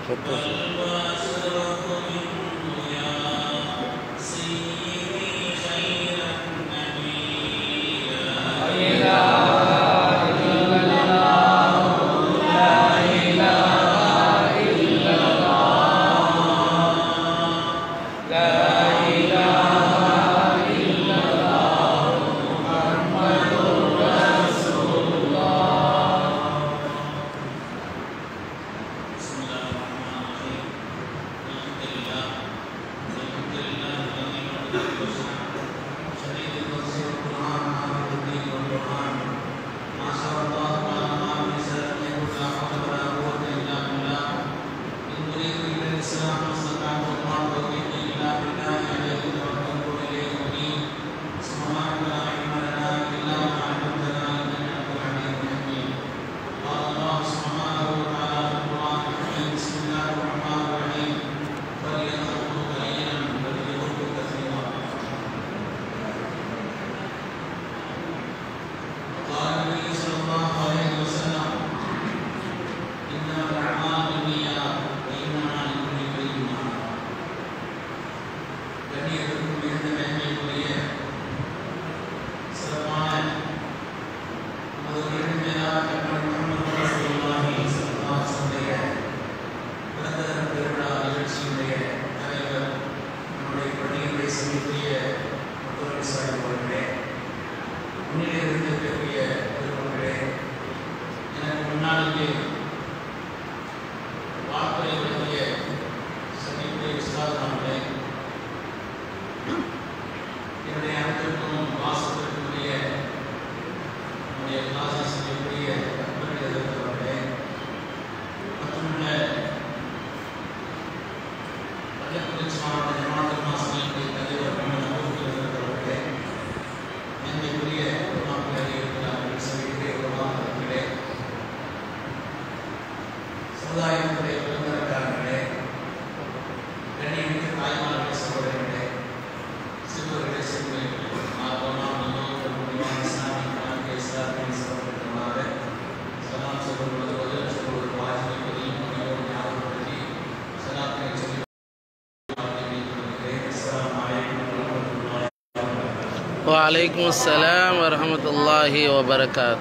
وعليكم السلام ورحمة الله وبركاته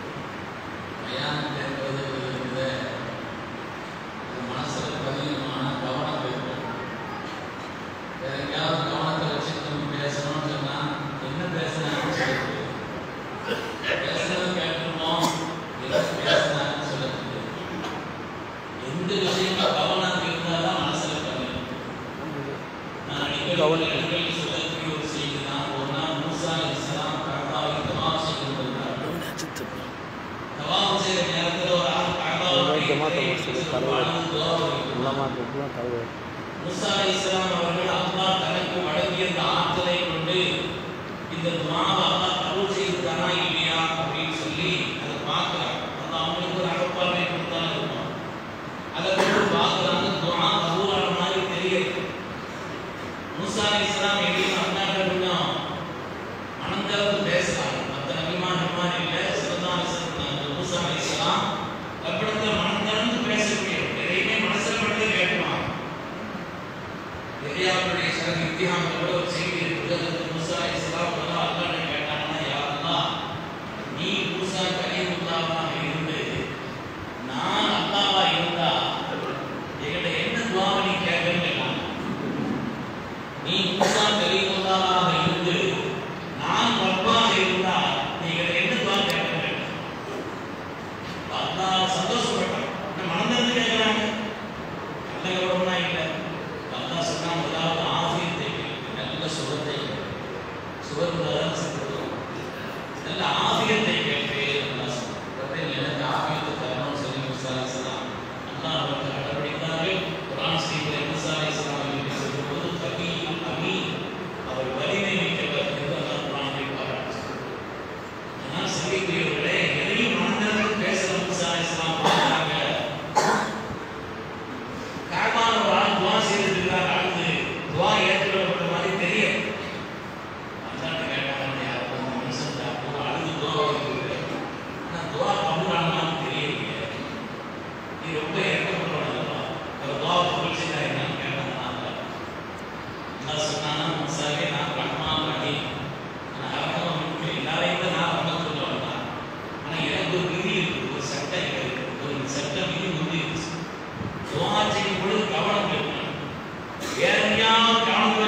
முசா இஸ்லாம் அவர்கள் அல்லாஹ் தனக்கு வழங்கிய அந்த ஆற்றலை கொண்டு இந்த துவாவை அல்லாஹ் கபூல் செய்திருக்கானா இல்லையா அப்படின்னு சொல்லி அதை பார்க்குறாங்க அந்த அவங்களுக்கு ஒரு அகப்பார்வை கொடுத்தாலும் இருக்கும் அதை கொண்டு பார்க்குறாங்க துவா கபூலான மாதிரி தெரியுது முசா இஸ்லாம் எங்கேயும் அல்லாஹ் கொஞ்சம் மனந்தளவு பேசுறாங்க மற்ற நபிமான் மாதிரி இல்லை சிறந்தான சிறந்தாங்க முசா இஸ்லாம் கற்படத்தில் மனந்தளந்து பேசக்கூடிய எதையுமே மனசில் மட்டும் கேட்பாங்க எலியாவுடைய சில இத்தியாமங்களோட ஒரு செய்தி இருக்குது அதற்கு மூசா இஸ்லாம் முதல்ல அல்லாஹ் கேட்டாங்கன்னா யா அல்லாஹ் நீ மூசா கலீமுல்லாவாக இருந்து நான் அல்லாவா இருந்தா என்கிட்ட என்ன துவாவை நீ கேட்கன்னு கேட்டாங்க நீ மூசா கலீமுல்லாவாக இருந்து நான் ரப்பாக இருந்தா நீ என்கிட்ட என்ன துவா கேட்கன்னு கேட்டாங்க அல்லாஹ் சந்தோஷப்பட்டான் என்ன மனதிலிருந்து கேட்கிறாங்க நல்ல கவனமா இல்லை அல்லாஹ் சொன்னான் முதலாவது ஆஃபியத்தை நல்ல சுகத்தை சுகம்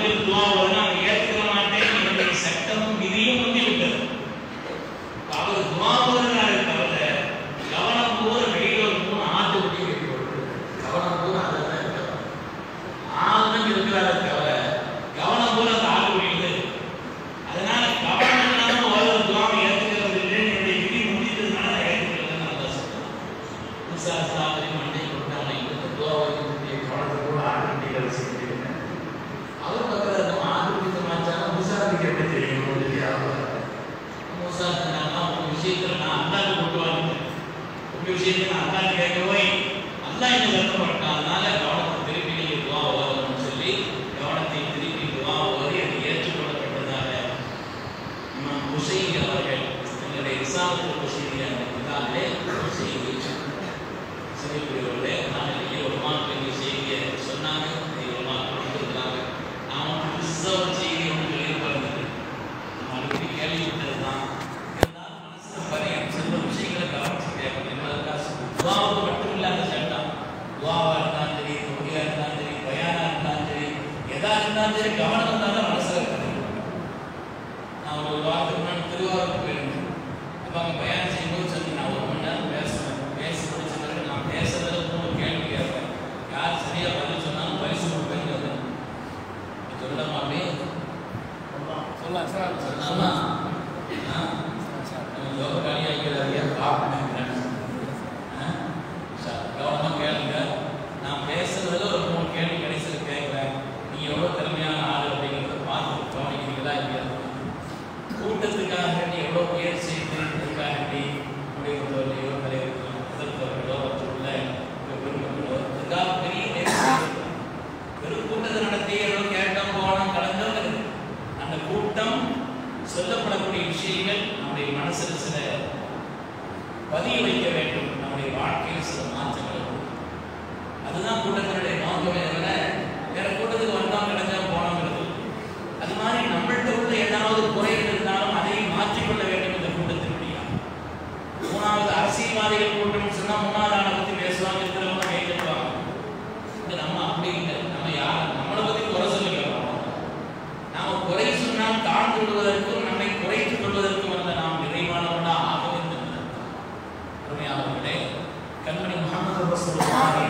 மக்களுக்கு துவா வரும்னா அவங்க ஏற்றுக்க மாட்டேன் என்னுடைய சட்டமும் விதியும் வந்து விட்டது அவர் துவா வருகிறாரே தவிர கவனம் பூரா வெளியில ஒரு மூணு ஆட்டு குட்டி வைக்கிறது கவனம் பூரா அதில் தான் இருக்கிறார் ஆளுநர் இருக்கிறாரே தவிர கவனம் பூரா அந்த ஆட்டு குட்டியில் அதனால கவனம் இல்லாம ஒரு துவாவை ஏற்றுக்கிறது இல்லை என்னுடைய விதி முடிந்ததுனால நான் ஏற்றுக்கிறதுன்னு நல்லா சொல்றேன் விசாரத்தாத்திரி மண்டை கொண்டு அவனை இருந்து துவாவை கவனத்தை கூட ஆட்டு குட்டிகள் செஞ்சிருக்கேன் அவர் பக்கத்தில் நம்ம ஆட்டு குட்டி மாச்சாலும் விசாரிக்க எப்படி தெரியும் இல்லையா மூசாத்தினா உங்க விஷயத்துல நான் அல்லாஹ் கொண்டு வரேன் உங்க விஷயத்துல நான் அல்லாஹ் கேட்க போய் அல்லாஹ் என்ன சத்தப்பட்டான் அதனால கவனத்தை திருப்பி நீங்க துவா ஓதணும்னு சொல்லி கவனத்தை திருப்பி துவா ஓதி அது ஏற்றுக்கொள்ளப்பட்டதாக இமாம் ஹுசைன் அவர்கள் எங்களுடைய இசாமத்து ஹுசைன் அந்த கிதாபிலே ஒரு செய்தி சிறைக்குரியவர்களே நான் இங்கே ஒரு மாற்று செய்தியை சொன்னாங்க இதை ஒரு மாற்று கொடுத்துருக்காங்க நான் புதுசாக ஒரு செய்தி ஒன்று வெளியிடப்படுறது அடிக்கடி கேள்விப்பட்டது தான் இருந்தாலும் மனசுல பரியம் சில விஷயங்களை கவனிச்சு கேட்கணும் என்பதற்காக துவாவுக்கு மட்டும் இல்லாத சட்டம் துவாவா இருந்தாலும் சரி தொகையா இருந்தாலும் சரி பயானா இருந்தாலும் சரி எதா இருந்தாலும் சரி கவனம் இருந்தால் தான் மனசுல இருக்கணும் நான் ஒரு வாரத்துக்கு முன்னாடி திருவாரூர் போயிருந்தேன் அப்போ அங்கே பயணம் செய்யும்போது சொல்லி நான் ஒரு மணி நேரம் பேசுவேன் பேசி முடிச்ச பிறகு நான் பேசுறதுல மூணு கேள்வி கேட்பேன் யார் சரியா பதில் சொன்னாலும் பரிசு கொடுப்பேங்கிறது சொல்லலாமா அப்படியே சொல்லலாம் சார் சொல்லாமா ஆ? நம்ம யோகாரியா இருக்கிறாரியா பார்ப்பேன் ஆ? சரி, கவனமா கேளுங்க நான் பேசுறதுல ஒரு மூணு கேள்வி கடைசியில் கேட்குறேன் நீ எவ்வளோ திறமையான ஆள் அப்படிங்கிறத பார்த்து கவனிக்கிறீங்களா இல்லையா கூட்டத்துக்காக நீ எவ்வளோ முயற்சி செய்து இதுக்காக நீ முடிவுகளோ தலைவர்களோ முதல்வர்களோ மற்றுள்ள பெருமக்களோ இதுக்காக பெரிய முயற்சி செய்திருக்கிறார். வெறும் கூட்டத்தை நடத்தி ஏதோ கேட்டோம் போனோம் கலந்தோங்கிறது அந்த கூட்டம் சொல்லப்படக்கூடிய விஷயங்கள் நம்முடைய மனசில் சில பதிய வைக்க வேண்டும் நம்முடைய வாழ்க்கையில் சில மாற்றங்களை கொடுக்கும். அதுதான் கூட்டத்தினுடைய நோக்கமே தவிர வேற கூட்டத்துக்கு வந்தோம் கிடைச்சா போனோங்கிறது அது மாதிரி நம்மள்ட்ட உள்ள ஏதாவது குறைகள் இருந்தாலும் அதை மாற்றிக்கொள்ள வேண்டும் இந்த கூட்டத்தினுடைய மூணாவது அரசியல்வாதிகள் கூட்டம்னு சொன்னா மூணாவது ஆளை பத்தி பேசுவாங்க இருக்கிறவங்க கேட்டுருவாங்க இங்க நம்ம அப்படி இல்லை நம்ம யார் நம்மளை பத்தி குறை சொல்லிக்கிறோம் நாம குறை சொன்னால் தாழ்ந்து விடுவதற்கும் நம்மை குறைத்துக் கொள்வதற்கும் வந்த நாம் நிறைவானவனா ஆக வேண்டும் என்று அருமையானவர்களே கண்மணி முகமது ரசூலுல்லாஹி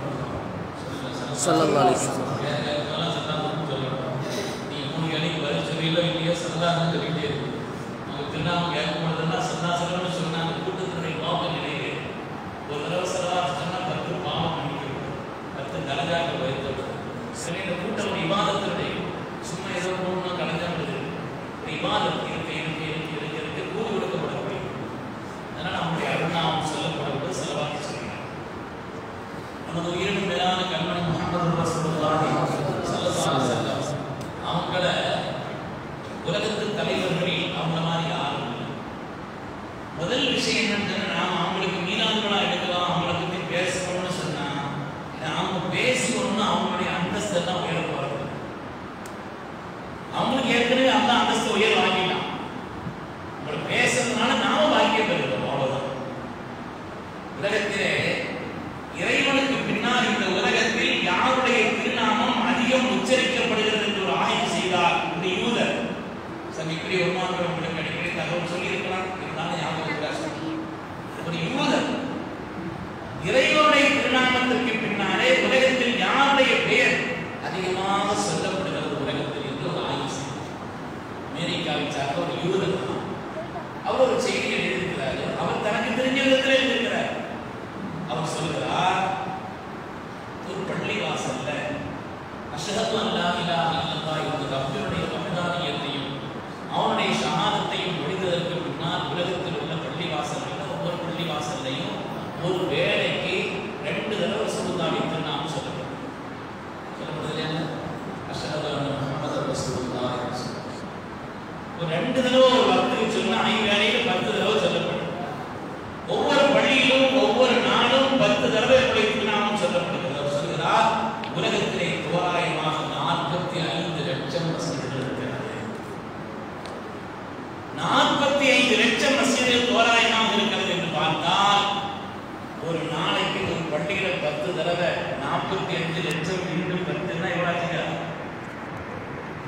ஸல்லல்லாஹு அலைஹி வஸல்லம். வேற யாருக்கெல்லாம் சல்லாஹ்னு சொல்லணும். நீ மூணு கேள்விக்கு பதில் சொல்றீங்களோ இல்லையோ சல்லாஹ்னு சொல்லிட்டே இருக்கு. அவங்க திருநாமம் கேட்கும் பொழுதெல்லாம் சல்லாஹ் சொல்லணும்னு சொன்னா அந்த கூட்டத்தினுடைய நோக்கம் நினைவு ஒரு தடவை சல்லாஹ் சொன்னா பத்து பாவம் மன்னிக்கப்படும் பத்து தலஜாக்கள் வைக்கப்படும் சரி இந்த கூட்டம் ஒரு இபாதத்தினுடைய சும்மா ஏதோ போகணும் கலைஞ்சா முடியுது ஒரு இபாதத் இருக்க இருக்க இருக்க இருக்க இருக்க கூலி கொடுக்கப்படக்கூடிய அதனால் நம்முடைய அருணாவும் சொல்லப்படுவது செலவாக்கி சொல்கிறார் நமது உயிரினும் மேலான கண்மணி முகமது ரசூலுல்லாஹி ஸல்லல்லாஹு அலைஹி வஸல்லம் அவங்கள உலகத்து தலைவர்களில் அவங்கள மாதிரி யாரும் இல்லை. முதல் விஷயம் என்னன்னு நாம அவங்களுக்கு மீனாதுகளா எடுக்கலாம் அவங்கள பத்தி பேசணும்னு சொன்னா நாம பேசணும்னு அவங்களுடைய அந்தஸ்து எல்லாம் உயர போறது அவங்களுக்கு ஏற்கனவே அந்த அந்தஸ்து உயர் வாங்கிட்டான் உங்களை பேசுறதுனால நாம பாக்கியம் பெறுகிறோம் அவ்வளவுதான் உலகத்திலே இறைவனுக்கு பின்னால் இந்த உலகத்தில் யாருடைய திருநாமம் அதிகம் உச்சரிக்கப்படுகிறது என்று ஒரு ஆய்வு செய்தார் இந்த யூதர் சங்கிக்குரிய உருமாற்றம் உங்களுக்கு அடிக்கடி தகவல் சொல்லியிருக்கலாம் இருந்தாலும் ஞாபகம் இருக்காது. ஒரு யூதர் இறைவனுடைய திருநாமத்திற்கு பின்னாலே உலகத்தில் யாருடைய பெயர் அதிகமாக சொல்லப்படுகிறது உலகத்தில் என்று ஒரு ஆய்வு செய்தார் அமெரிக்காவை சார்ந்த ஒரு யூதர் தான் அவர் ஒரு செய்தியை எழுதியிருக்கிறார் அவர் தனக்கு தெரிஞ்ச விதத்தில் எழுதியிருக்கிறார் அவர் சொல்கிறார் ஒரு பள்ளி வாசல்ல அஷ்ஹது அல்லா இலாஹ இல்லல்லாஹ் என்ற ரப்பினுடைய ரமதானியத்தையும் அவனுடைய ஷஹாதத்தையும் முடிந்ததற்கு முன்னால் உலகத்தில் உள்ள பள்ளி வாசல்கள் ஒவ்வொரு பள்ளி வாசல்லையும் ஒரு வேலைக்கு ரெண்டு தடவை சுருந்தாவி திருநாமம் சொல்லப்படும் சொல்லப்படுது இல்லையா அஷ்ஹது அன்ன முஹம்மது ரசூலுல்லாஹ் ஒரு ரெண்டு தடவை ஒரு பக்தருக்கு சொன்னா ஐந்து வேலையில பத்து தடவை சொல்லப்படும் ஒவ்வொரு பள்ளியிலும் ஒவ்வொரு நாளும் பத்து தடவை உடைய திருநாமம் சொல்லப்படுகிறது அவர் சொல்கிறார் உலகத்திலே தோராயமாக நாற்பத்தி ஐந்து லட்சம் மசீதுகள் இருக்கிறது நாற்பத்தி ஐந்து லட்சம் மசீதுகள் தோராயமாக இருக்கிறது என்று பார்த்தால் ஒரு நாளைக்கு ஒரு பள்ளியில பத்து தடவை நாற்பத்தி அஞ்சு லட்சம் இன்டு பத்துன்னா எவ்வளவு ஆச்சுங்க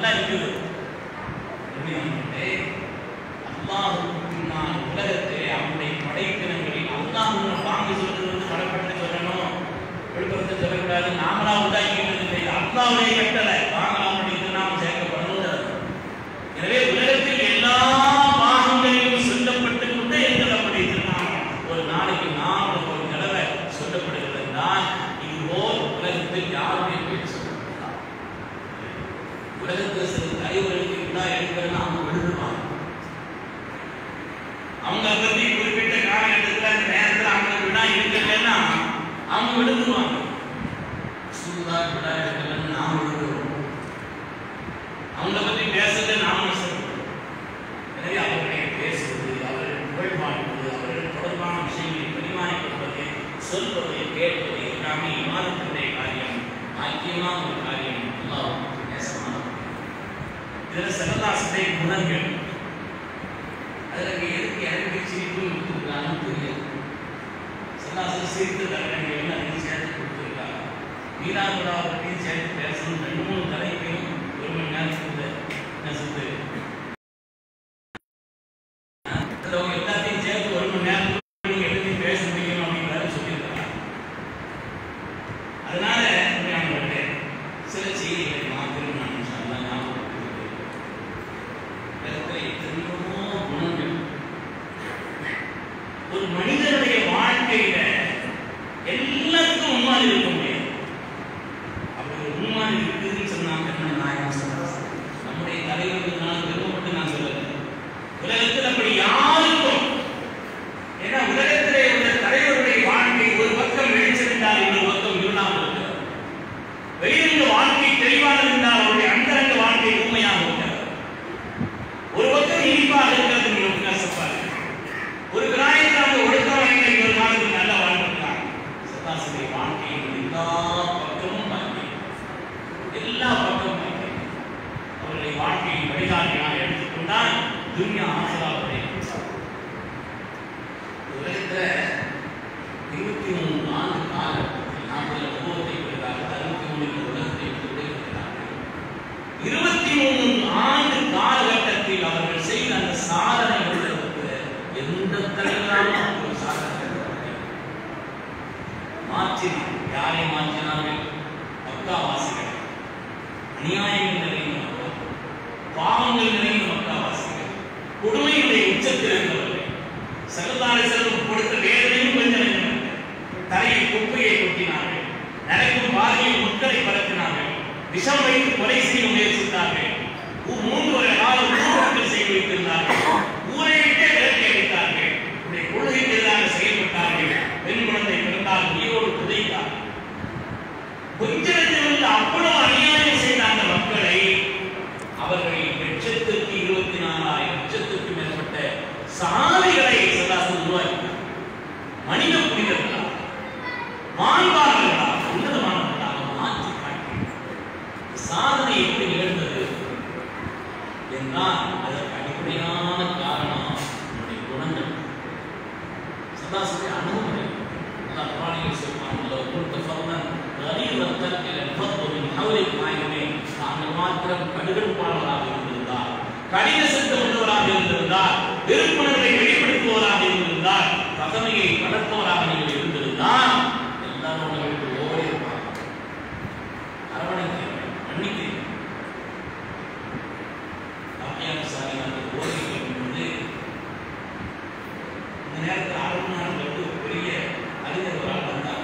அப்படிதான் இருக்குது உண்மையானவர்களே, அல்லாஹ்வுக்கு பின்னால் உலகத்திலே அவனுடைய படைப்பினங்களில் அல்லாஹ் வாங்க சொல்றது வந்து படப்பட்டு சொல்லணும் விழுப்புரத்தை சொல்லக்கூடாது நாமளா உண்டாக்கிட்டு இல்லை அல்லாவுடைய கட்டளை வாங்கலாம் இது நாம் சேர்க்கப்படணும் எனவே உலகத்தில் எல்லா பாகங்களிலும் சொல்லப்பட்டு கொண்டே எங்கள் அப்படி திருநாமம் ஒரு நாளைக்கு நாம ஒரு தடவை சொல்லப்படுகிறது என்றால் இதுபோல் உலகத்தில் யாருமே பேர் சொல்லப்பட்டார் உலகத்தில் சில தலைவர்களுக்கு விழா எடுக்கிறேன்னு அவங்க விழுந்துருவாங்க அவங்க பத்தி குறிப்பிட்ட காலகட்டத்தில் அந்த நேரத்தில் அவங்களுக்கு விழா எடுக்கலைன்னா அவங்க விழுந்துருவாங்க சூதா விழா எடுக்கலன்னு நாம் விழுந்துருவோம் அவங்கள பத்தி பேசுறது நாம சொல்றோம் எனவே அவர்களை பேசுவது அவர்கள் புகழ் வாழ்வது அவர்கள் தொடர்பான விஷயங்களை பரிமாறிக்கொள்வது சொல்வது கேட்பது எல்லாமே இமாதத்தினுடைய காரியம் ஆக்கியமான ஒரு காரியம் அல்லாஹ்வுக்கு நேசமானது இதில் செல்லதாசனுடைய குணங்கள் அதில் எதுக்கு எனக்கு சிரிப்பு கொடுத்துருக்காங்கன்னு தெரியாது செல்லாசன் சிரித்து தரங்கள் எல்லாம் அதிகம் சேர்த்து கொடுத்துருக்காங்க மீனாபுரா பற்றியும் சேர்த்து பேசணும் ரெண்டு மூணு தலைப்பையும் ஒரு மணி நேரம் சுத்து என்ன சுத்து அதுல அவங்க எல்லாத்தையும் சேர்த்து ஒரு மணி நேரம் நீங்க எல்லாத்தையும் பேச முடியும் அப்படிங்கிறத சொல்லியிருக்காங்க அதனால உண்மையானவர்களே, சில செய்திகளை மாத்திரம் நான் இன்ஷா அல்லாஹ் ஞாபகப்படுத்திக் உலகத்தில் எத்தனையோ குணங்கள் ஒரு மனிதனுடைய வாழ்க்கையில எல்லாத்துக்கும் முன்மாதிரி இருக்க முடியாது அப்படி ஒரு முன்மாதிரி இருக்குதுன்னு சொன்னாங்க நாயகம் சொன்னாங்க நம்முடைய தலைவர்களுக்கு விருப்பப்பட்டு நான் சொல்லல உலகத்தில் அப்படி யாருக்கும் ஏன்னா உலகத்திலே உள்ள தலைவருடைய வாழ்க்கை ஒரு பக்கம் வெளிச்சிருந்தால் இன்னொரு பக்கம் இருளாமல் இருக்கிறது வெளியிருந்து வாழ்க்கை தெளிவாக இருந்தால் அவருடைய அந்தரங்க வாழ்க்கை உண்மையாக இருக்கிறது ஒரு பக்கம் இனிப்பாக இருக்கிறது இன்னொரு கசப்பாக இருக்கிறது. ஒரு கிராயத்தாங்க ஒடுக்கமாக ஒரு காலத்தில் நல்ல வாழ்ந்துட்டாங்க சதாசிவ வாழ்க்கையில் எல்லா பக்கமும் வாழ்க்கை எல்லா பக்கமும் வாழ்க்கை அவருடைய வாழ்க்கையின் வழிகாட்டியாக எடுத்துக்கொண்டால் துன்யா ஆசராவுடைய உலகத்துல இருபத்தி மூணு ஆண்டு காலத்தில் நாற்பது அனுபவத்தை பெறுகிறார்கள் அறுபத்தி மூணு உலகத்தை விடுகிறார்கள் இருபத்தி மூணு ஆண்டு காலகட்டத்தில் அவர்கள் செய்த அந்த சாதனை உள்ளதற்கு எந்த தலைவராலும் ஒரு சாதனை செய்யவில்லை. மாற்றினார் யாரை மாற்றினார்கள் மக்காவாசிகள் அநியாயங்கள் நிறைந்த மக்கள் பாவங்கள் நிறைந்த மக்காவாசிகள் கொடுமையுடைய உச்சத்தில் இருந்தவர்கள் சகதாரி செல்வம் கொடுத்த வேதனையும் கொஞ்சம் நெஞ்சமல்ல. தலையில் குப்பையை கொட்டினார்கள் நடக்கும் பாதையில் முட்களை பரப்பினார்கள் விஷம் வைத்து கொலை செய்ய முயற்சித்தார்கள் ஊ- மூன்று ஒரு காலம் ஊழல்கள் செய்து வைத்திருந்தார்கள் ஊரை விட்டே விலக்கி அளித்தார்கள் உடைய கொள்கைக்கு எதிராக செயல்பட்டார்கள் பெண் குழந்தை பிறந்தால் உயிரோடு புதைத்தார்கள் கொஞ்சத்தில் அவ்வளவு அநியாயம் செய்த அந்த மக்களை அவர்கள் லட்சத்திற்கு இருபத்தி நாலாயிரம் லட்சத்திற்கு மேற்பட்ட சாலைகளை சதாசன் உருவாக்கினார் மனித புனிதர்களா மாண்பார்களா உன்னதமானவர்களாக மாற்றி காட்டினார் சாதனை எப்படி நிகழ்ந்தது என்றால் அதற்கு அடிப்படையான காரணம் நம்முடைய குணங்கள் சதாசிவ அணுகுமுறை அல்லாஹ் குர்ஆனில் சொல்றான் லவ் குன்த ஃபர்மன் கலீலத்தன் இலல் ஃபர்து மின் ஹவ்லிக் மாயுமே தாங்கள் மாத்திரம் கடுகடுப்பாளராக இருந்திருந்தால் கடின சித்தம் உள்ளவராக இருந்திருந்தால் விருப்புணர்வை வெளிப்படுத்துவராக இருந்திருந்தால் பகமையை வளர்ப்பவராக நீங்கள் இருந்திருந்தால் எல்லாரும் உங்களுக்கு ஓரே இருப்பாங்க அரவணைக்கிறேன் மன்னிக்கிறேன் ஆப்பியான சாரி அந்த ஓரை கேட்கும்போது இந்த நேரத்தில் அரவணான் வந்து ஒரு பெரிய அறிஞர் ஒரு ஆள் வந்தார்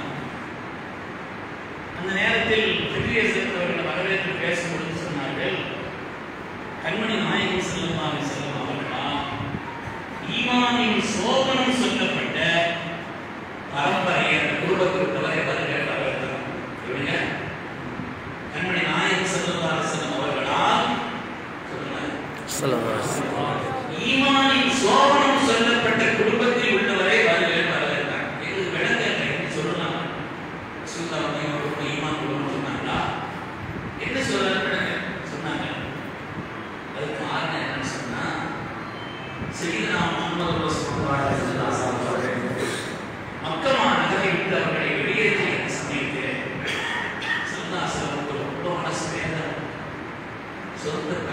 அந்த நேரத்தில் பெரிய சேர்ந்தவர்கள் வரவேற்று பேசும்பொழுது சொன்னார்கள் கண்மணி நாயகன் செல்லமாக செல்லும் அவர்களால் ஈமானின் சோபனம் சொல்லப்பட்ட பரம்பரையை அந்த குடும்பத்திற்கவரை வருகிற வரவேற்கிறார் இவங்க கண்மணி நாயகன் செல்லமாக செல்லும் அவர்களால் சொல்லுங்க ஈமானின் சோபனம் சொல்லப்பட்ட குடும்பத்தில் உள்ளவரை வருகிறேன் வரவேற்றார் எங்களுக்கு விளங்க சொல்லலாம் சுல்தான் ஈமான் குடும்பம் சொன்னாங்களா என்ன சொல்றாங்க சொன்னாங்க அதுக்கு காரணம் என்னன்னு சொன்னா செய்தனா முகமது ரசூலுல்லாஹி ஸல்லல்லாஹு அலைஹி வஸல்லம் மக்கமா நகரை விட்டு அவர்களை வெளியேற்றிய சமயத்தில் சல்லாசலம் ரொம்ப மனசு வேதனை சொந்த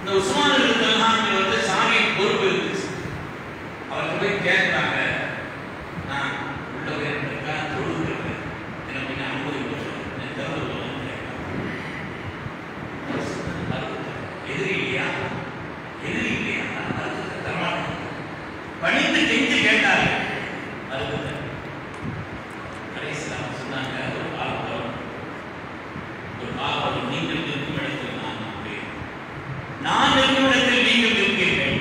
இந்த உஸ்மான் இப்னு தல்ஹான் வந்து சாமியின் பொறுப்பு இருந்துச்சு அவர்கிட்ட போய் கேட்கிறாங்க நான் உள்ள போய் இருக்கேன் தொழுது இருக்கேன் எனக்கு கொஞ்சம் அனுமதி கொடுங்க திறந்து விடுங்க எதிரி இல்லையா எதிரி இல்லையா மறுத்து தரமாட்டேன் பணிந்து கெஞ்சி கேட்டாரு மறுத்து கடைசியில் அவங்க சொன்னாங்க ஒரு காலம் வரும் ஒரு காலம் வரும் நீங்கள் இருக்கும் இடத்தில் நான் இருப்பேன் நான் இருக்கும் இடத்தில் நீங்கள் இருப்பீர்கள்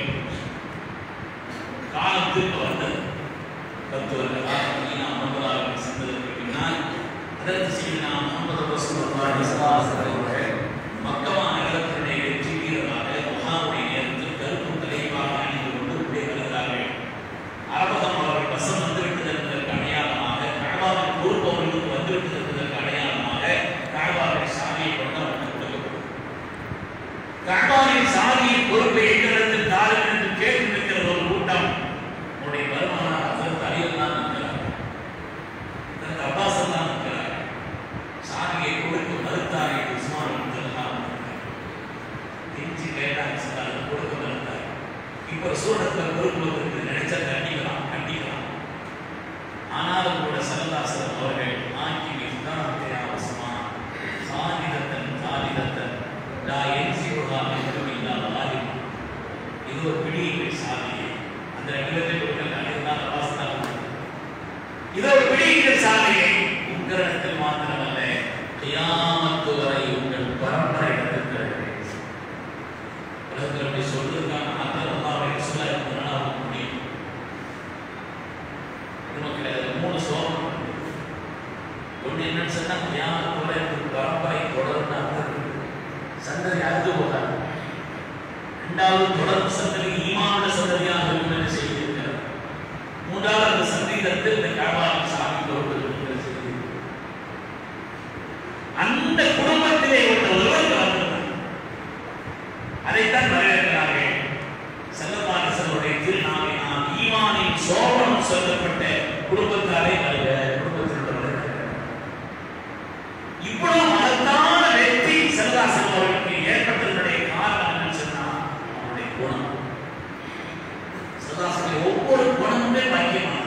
காலம் திரும்ப வந்தது பத்து வருட காலம் மதீனா முகமது சென்றதற்கு பின்னால் அதற்கு சீனா முகமது ரசூலுல்லாஹி ஸல்லல்லாஹு அலைஹி வஸல்லம் மக்கமா நகரத்தினுடைய வெற்றி வீரராக மகாவுடைய நேரத்தில் கருப்பு தலைவாக அணிந்து கொண்டு உள்ளே வருகிறார்கள் அரபகம் அவர்கள் வசம் வந்துவிட்டது என்பதற்கு அடையாளமாக கழவாவின் பொறுப்பு அவர்களுக்கு வந்துவிட்டது என்பதற்கு அடையாளமாக கழவாவின் சாவியை கொண்டு அவர்கள் கொடுக்கப்படும் கழவாவின் சாவியின் பொறுப்பை எங்களிடத்தில் தாருங்கள் என்று கேட்டு நிற்கிற ஒரு கூட்டம் உன்னுடைய வருமானம் அதற்கு அரியல் தான் இருக்கிறார் அதற்கு அப்பாசம் தான் இருக்கிறார் சாவியை கொடுக்க மறுத்தார் என்று உஸ்மான் அப்துல்லாம் கெஞ்சி கேட்டாங்க சார் அதை கொடுக்க மறுத்தார் இப்ப சூழத்தில் பொறுப்புவதற்கு நினைச்சா கண்டிக்கலாம் கண்டிக்கலாம் ஆனாலும் கூட சரதாசர் அவர்கள் ஆக்கி வித்தானத்தை அவசமா சாதிதத்தன் சாதிதத்தன் லா என்சிவகா என்றும் இல்லாத வாரியம் இது ஒரு பிடியின் சாதியை அந்த ரெண்டு கொடுக்கல அதுதான் வாசனம் இது ஒரு பிடியின் சாதியை உங்களிடத்தில் மாத்திரமல்ல கியாமத்து வரை உங்கள் பரம்பரை இருக்கிறது உலகத்தில் அப்படி சொல்றதுக்கான ஆற்றல் அல்லாஹ்வை சொல்ல இருக்கிறனால முடியும் நமக்கு அதுல மூணு சோகம் ஒண்ணு என்னன்னு சொன்னா கியாமத்து வரை உங்கள் பரம்பரை தொடர்ந்து அர்த்தம் சந்ததி அறுத்து போகாது இரண்டாவது தொடர்ந்து சந்ததி ஈமானுள்ள சந்ததியாக இருக்கும் என்று செய்திருக்கிறார் மூன்றாவது அந்த சந்தீதத்தில் இந்த கழவாவின் சாமி கொடுத்திருக்கிற செய்தி அந்த குடும்பத்திலே உள்ள ஒருவர் வந்திருந்தார் அதைத்தான் வரவேற்கிறார்கள் செல்லமானசனுடைய திருநாமை நாம் ஈமானின் சோபனம் சொல்லப்பட்ட குடும்பத்தாரை வருக குடும்பத்தில் வருக இவ்வளவு மகத்தான வெற்றி செல்வாசன் அவர்களுக்கு ஏற்பட்டதனுடைய காரணம் என்னன்னு சொன்னா அவருடைய குணம் செல்வாசனுடைய ஒவ்வொரு குணமுமே பாக்கியமானது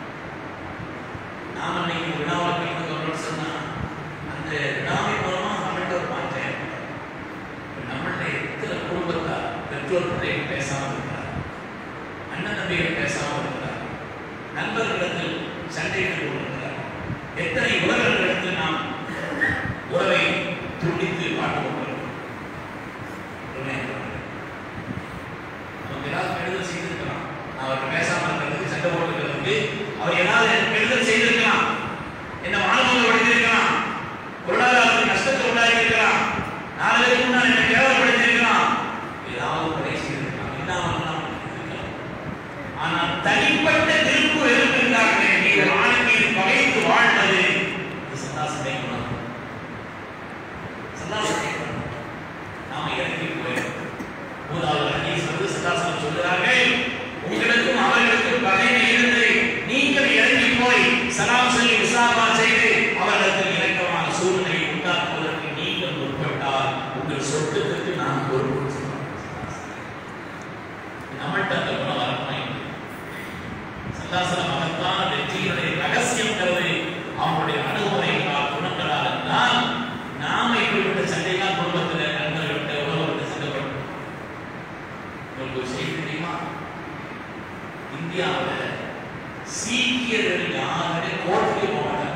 நாம இன்னைக்கு விழாவில் கலந்துக்கிறோம்னு சொன்னா அந்த விழாவை மூலமா நம்மள்ட்ட ஒரு மாற்றம் ஏற்படும். நம்மளுடைய எத்தனை குடும்பத்தார் பெற்றோர் பிள்ளைகள் பேசாமல் இருக்கிறார் அண்ணன் தம்பிகள் பேசாமல் இருக்கிறார் நண்பர்களிடத்தில் சண்டையிட்டு கொண்டிருக்கிறார் எத்தனை உறவினர்களிடத்தில் நாம் உறவை துண்டித்து பார்த்து கொண்டிருக்கிறோம் உண்மையாக. நமக்கு ஏதாவது கெடுதல் செய்திருக்கலாம் நான் அவருக்கு பேசாம இருக்கிறதுக்கு சண்டை போட்டுக்கிறதுக்கு அவர் ஏதாவது எனக்கு கெடுதல் செய்திருக்கலாம் என்ன மாணவர்கள் உடைத்திருக்கலாம் பொருளாதாரத்தில் நஷ்டத்தை உண்டாக்கி இருக்கலாம் நாலு பேருக்கு முன்னால் என்னை கேவலப்படுத்தியிருக்கலாம் ஏதாவது குறை செய்திருக்கலாம் இல்லாமல் இல்லாமல் இருக்கலாம் ஆனால் தனிப்பட்ட திருப்பு வெறுப்பிற்காக நீங்கள் வாழ்க்கையில் பகைத்து வாழ்வது இது சந்தாசத்தை குணம் சந்தாசத்தை குணம் நாம இறங்கி போயிடும் மூன்றாவது ஹதீஸ் வந்து சதாசனம் சொல்கிறார்கள் உங்களுக்கும் அவர்களுக்கும் பகைமை இருந்தது நீங்கள் இறங்கி போய் சலாம் சொல்லி விசாபா செய்து அவர்களுக்கு இணக்கமான சூழ்நிலையை உண்டாக்குவதற்கு நீங்கள் முற்பட்டால் உங்கள் சொத்துக்கு நான் பொறுப்பு நம்மள்கிட்ட அந்த குணம் வரணும் சந்தாசன மகத்தான வெற்றியினுடைய ரகசியங்கிறது அவங்களுடைய அணுகுமுறைகளால் குணங்களால் என்றால் நாம இப்படிப்பட்ட சண்டையெல்லாம் குடும்பத்தில் நண்பர்கள்ட்ட உறவுகிட்ட சண்டைப்பட்டோம் உங்களுக்கு ஒரு செய்தி தெரியுமா இந்தியாவில் சீக்கியர்கள் யாருமே கோர்ட்டுக்கே போக மாட்டாங்க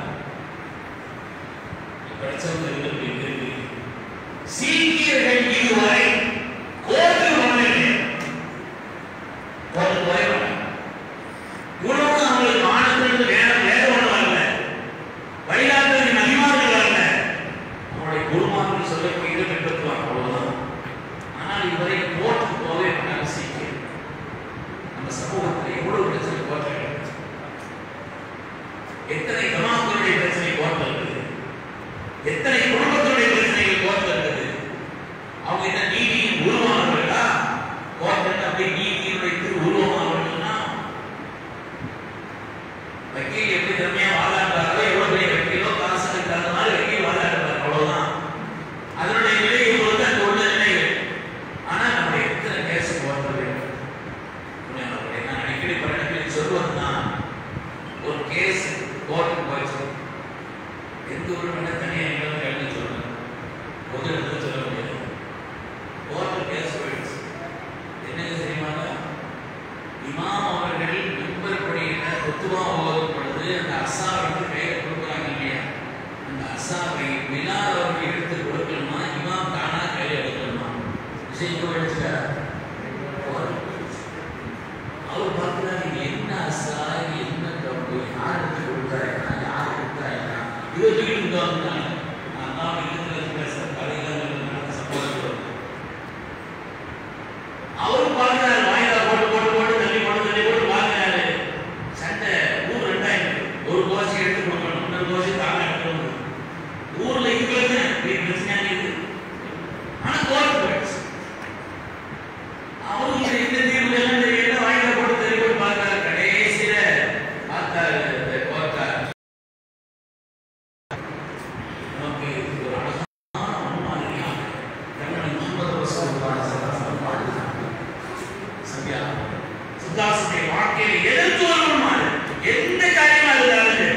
படிச்சவங்க இருக்கிறது எங்க இருக்கு சீக்கியர்கள் இதுவரை கோர்ட்டுக்கு போனதே கிடையாது கோர்ட்டுக்கு போய் மாட்டாங்க இவ்வளவு அவங்களுக்கு ஆனந்திலிருந்து வேற வேற ஒண்ணு வரல வழிகாட்டுறதுக்கு நபிமார்கள் வரல அவங்களுடைய குருமார்கள் சொல்லக்கூடிய இதை பின்பற்றுவாங்க அவ்வளவுதான் ஆனால் இதுவரை கோர்ட்டுக்கு போகவே மாட்டாங்க சீக்கிரம் நம்ம சமூகத்தில் எவ்வளவு பிரச்சனை கோர்ட்டில் இருக்குது எத்தனை ஜமாத்துடைய பிரச்சனை கோர்ட்டில் இருக்குது எத்தனை குடும்பத்துடைய பிரச்சனைகள் கோர்ட்டில் இருக்குது அவங்க என்ன நீதியின் உருவானவர்களா கோர்ட்டு அப்படியே நீதியினுடைய திரு உருவமானவர்கள்னா வக்கீல் எப்படி திறமையா வாதாடுறாரோ எவ்வளவு பெரிய வக்கீலோ காசுக்கு தகுந்த மாதிரி வக்கீல் வாதாடுறாரு அவ்வளவுதான் அதனுடைய நிலை இப்பொழுது அங்க உள்ள நிலைகள் ஆனா நம்ம அவரு பார்க்கிறாரு வாயிலா போட்டு போட்டு போட்டு தள்ளி போட்டு தள்ளி போட்டு பார்க்கிறாரு சண்டை ஊர் ரெண்டாயிரம் ஒரு கோஷி எடுத்து கொடுக்கணும் இன்னொரு கோஷி தாங்க எடுக்கணும் ஊர்ல இருக்கிறது பெரிய பிரச்சனையா இருக்குது ஆனா கோர்ட் போயிடுச்சு அவருக்கு இந்த தீர்வு எல்லாம் தெரியல வாயில போட்டு தள்ளி போட்டு பார்க்கிறாரு கடைசியில பார்த்தாரு இந்த கோர்ட்டார் நமக்கு இது ஒரு அழகான முன்மாதிரியாக கண்ணன் முகமது ரசூலுல்லாஹி ஸல்லல்லாஹு அலைஹி வஸல்லம் சரியா சுத்தாசுடைய வாழ்க்கையில எதற்கு ஒரு முன்மாதிரி எந்த காரியமா இருந்தாலும்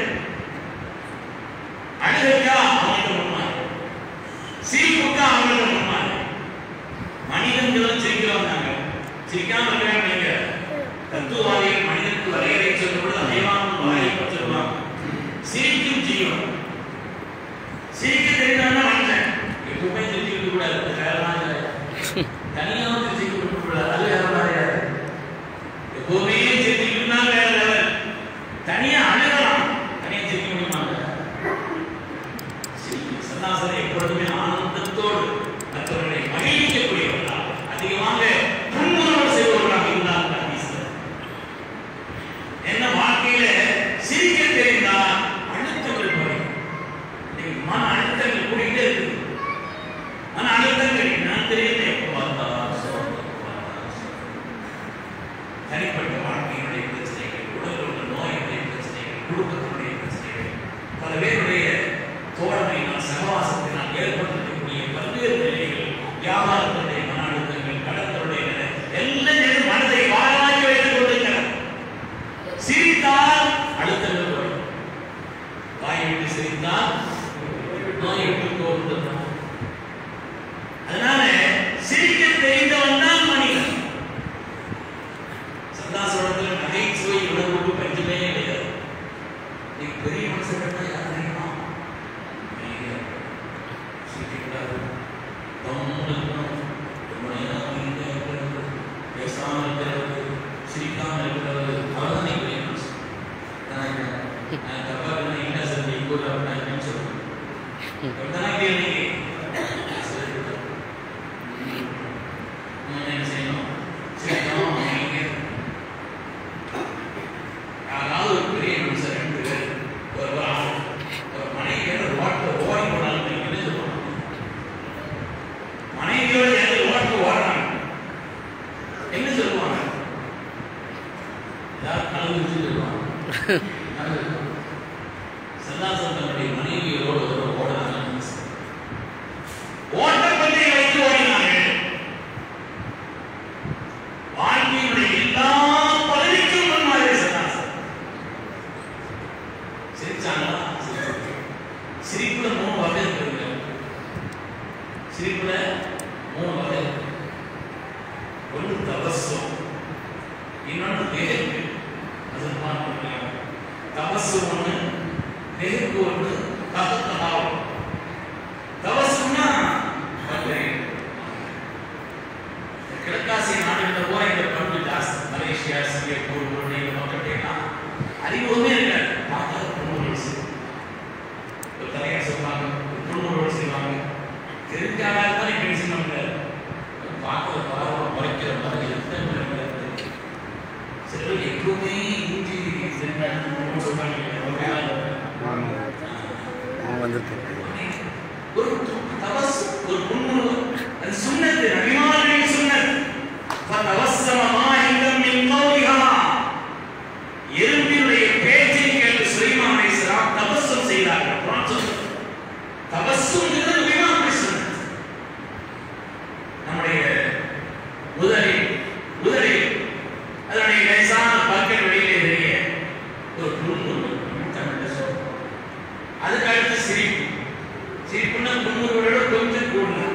அழுகைக்கா அவனுக்கு முன்மாதிரி சிரிப்புக்கா அவனுக்கு முன்மாதிரி மனிதர்களும் சிரிக்கிறோம் நாங்க சிரிக்காம இருக்கிறாங்க நீங்க தத்துவவாதிகள் மனிதனுக்கு வரையறை சொல்லும் பொழுது அனைவானும் வாயை சொல்லுவாங்க சிரிக்கும் ஜீவன் சிரிக்க தெரிந்தவன மனுஷன் எப்பவுமே சிரிக்க கூடாது அது வேற மாதிரி தனியாவும் சிரிக்க விட்டு கூடாது அது வேற மாதிரி எப்பவுமே சிரிச்சுக்கிட்டுனா வேற லெவல் தனியா அழுகலாம் தனியா சிரிக்க முடியுமாங்க சிரிக்கும் சன்னாசனை எப்பொழுதுமே ஆனந்தத்தோடு மற்றவர்களை மகிழ்விக்கக்கூடியவர்களாக அதிகமாக புன்முறுவல் செய்பவர்களாக இருந்தால் ஹதீஸ்ல. என்ன வாழ்க்கையில சிரிக்க தெரிந்தால் அழுத்தங்கள் குறையும் இன்னைக்கு மன அழுத்தங்கள் கூடிக்கிட்டே இருக்கு மன அழுத்தங்கள் நான் தெரியல எப்போ பார்த்தாலும் சோர்ந்து, தனிப்பட்ட வாழ்க்கையினுடைய பிரச்சனைகள் உடல் உள்ள நோயினுடைய பிரச்சனைகள் குடும்பத்தினுடைய பிரச்சனைகள் பல பேருடைய தோழமையினால் சகவாசத்தினால் ஏற்பட்டிருக்கக்கூடிய பல்வேறு நிலைகள் வியாபாரத்தினுடைய மன அழுத்தங்கள் கடத்தலுடைய நிலை எல்லாம் சேர்ந்து மனதை வாழாக்கி வைத்துக் கொண்டிருக்கிறது சிரித்தால் அழுத்தங்கள் குறையும் வாய் விட்டு சிரித்தால் நோய் விட்டு போகிறது அதனால சிரிக்க தெரிந்தவன் தான் மனிதன் சந்தாசோடத்தில் நகைச்சுவை உணர்வுக்கு பஞ்சமே கிடையாது நீ பெரிய மனுஷன் யார் தெரியுமா அமைதியா சிரிக்கக்கூடாது கம்முன்னு இருக்கணும். ரொம்ப நேரம் அமைதியா இருக்கிறது, பேசாம இருக்கிறது, சிரிக்காம இருக்கிறது, அவர்தான் நீ பெரிய மனுஷன். நான் என்ன? நான் தப்பா இருந்தா என்ன சார் நீ கூட நான் என்னன்னு சொல்றேன். அப்படித்தானே கேள்வி? சரி. ம். நம்ம என்ன செய்யணும்? சிரிக்காம அமைதியா யாராவது ஒரு பெரிய மனுஷன் ரெண்டு பேர் ஒரு ஒரு ஆள் ஒரு மனைவியோட ரோட்டில் ஓடி போனாலும் நீங்க என்ன சொல்லுவாங்க மனைவியோட ஏதாவது ரோட்டில் ஓடுறாங்க என்ன சொல்லுவாங்க ஏதாவது கலந்து சொல்லுவாங்க சந்தாசம் தன்னுடைய மனைவியோடு ஒரு ஓடுறாங்க ஓட்டப்பந்தயை வைத்து ஓடினார்கள் வாழ்க்கையினுடைய எல்லா பதவிக்கும் முன்மாதிரி சந்தாசம் சிரிச்சாங்களா சிரிச்சாங்க. சிரிப்புல மூணு வகை இருக்குங்க சிரிப்புல மூணு வகை இருக்கு. ஒன்று தபஸ்ஸும் இன்னொன்று நெருப்பு அது பார்க்கணும் தபஸ்ஸு ஒன்று நெருப்பு ஒன்று தகத்தனாவும் தபஸ்ஸுன்னா வந்து கிழக்காசிய நாடுகளில் போற இந்த பண்பு ஜாஸ்தி மலேசியா சிங்கப்பூர் புருணை மக்கள்லாம் அறிவுமே இருக்காது பார்த்தா தொண்ணூறு செய்வாங்க ஒரு தலையா சொல்லுவாங்க ஒரு தொண்ணூறு செய்வாங்க தெரிஞ்சாலா தான் இப்படி செய்வாங்க பார்க்கிற பார்வை குறைக்கிற மாதிரி எத்தனை பேர் இருக்கு. சிலர் எப்பவுமே இஞ்சி சென்றாங்க சொல்றாங்க ஒரு தபஸ் ஒரு முன்னுணர்வு அது சுன்னத்து நபிமார்களின் சுன்னத் ஃபதவஸ்ஸம மாஹிகம் மின் கௌலிஹா எறும்பினுடைய பேச்சை கேட்டு சுலைமான் அலைஹிஸ்ஸலாம் தபஸ்ஸும் செய்தார்கள் குர்ஆன் சொல்லுது தபஸ்ஸுங்கிறது நபிமார்களின் சுன்னத் நம்முடைய முதலில் முதலில் அதனுடைய லேசான பற்கள் வெளியிலே தெரிய ஒரு புன்முறுவல் தமிழ்ல சொல்றோம் அதுக்கு அடுத்து சிரிப்பு சிரிப்புன்னா புன்முறுவலோட கொஞ்சம் கூடுதல்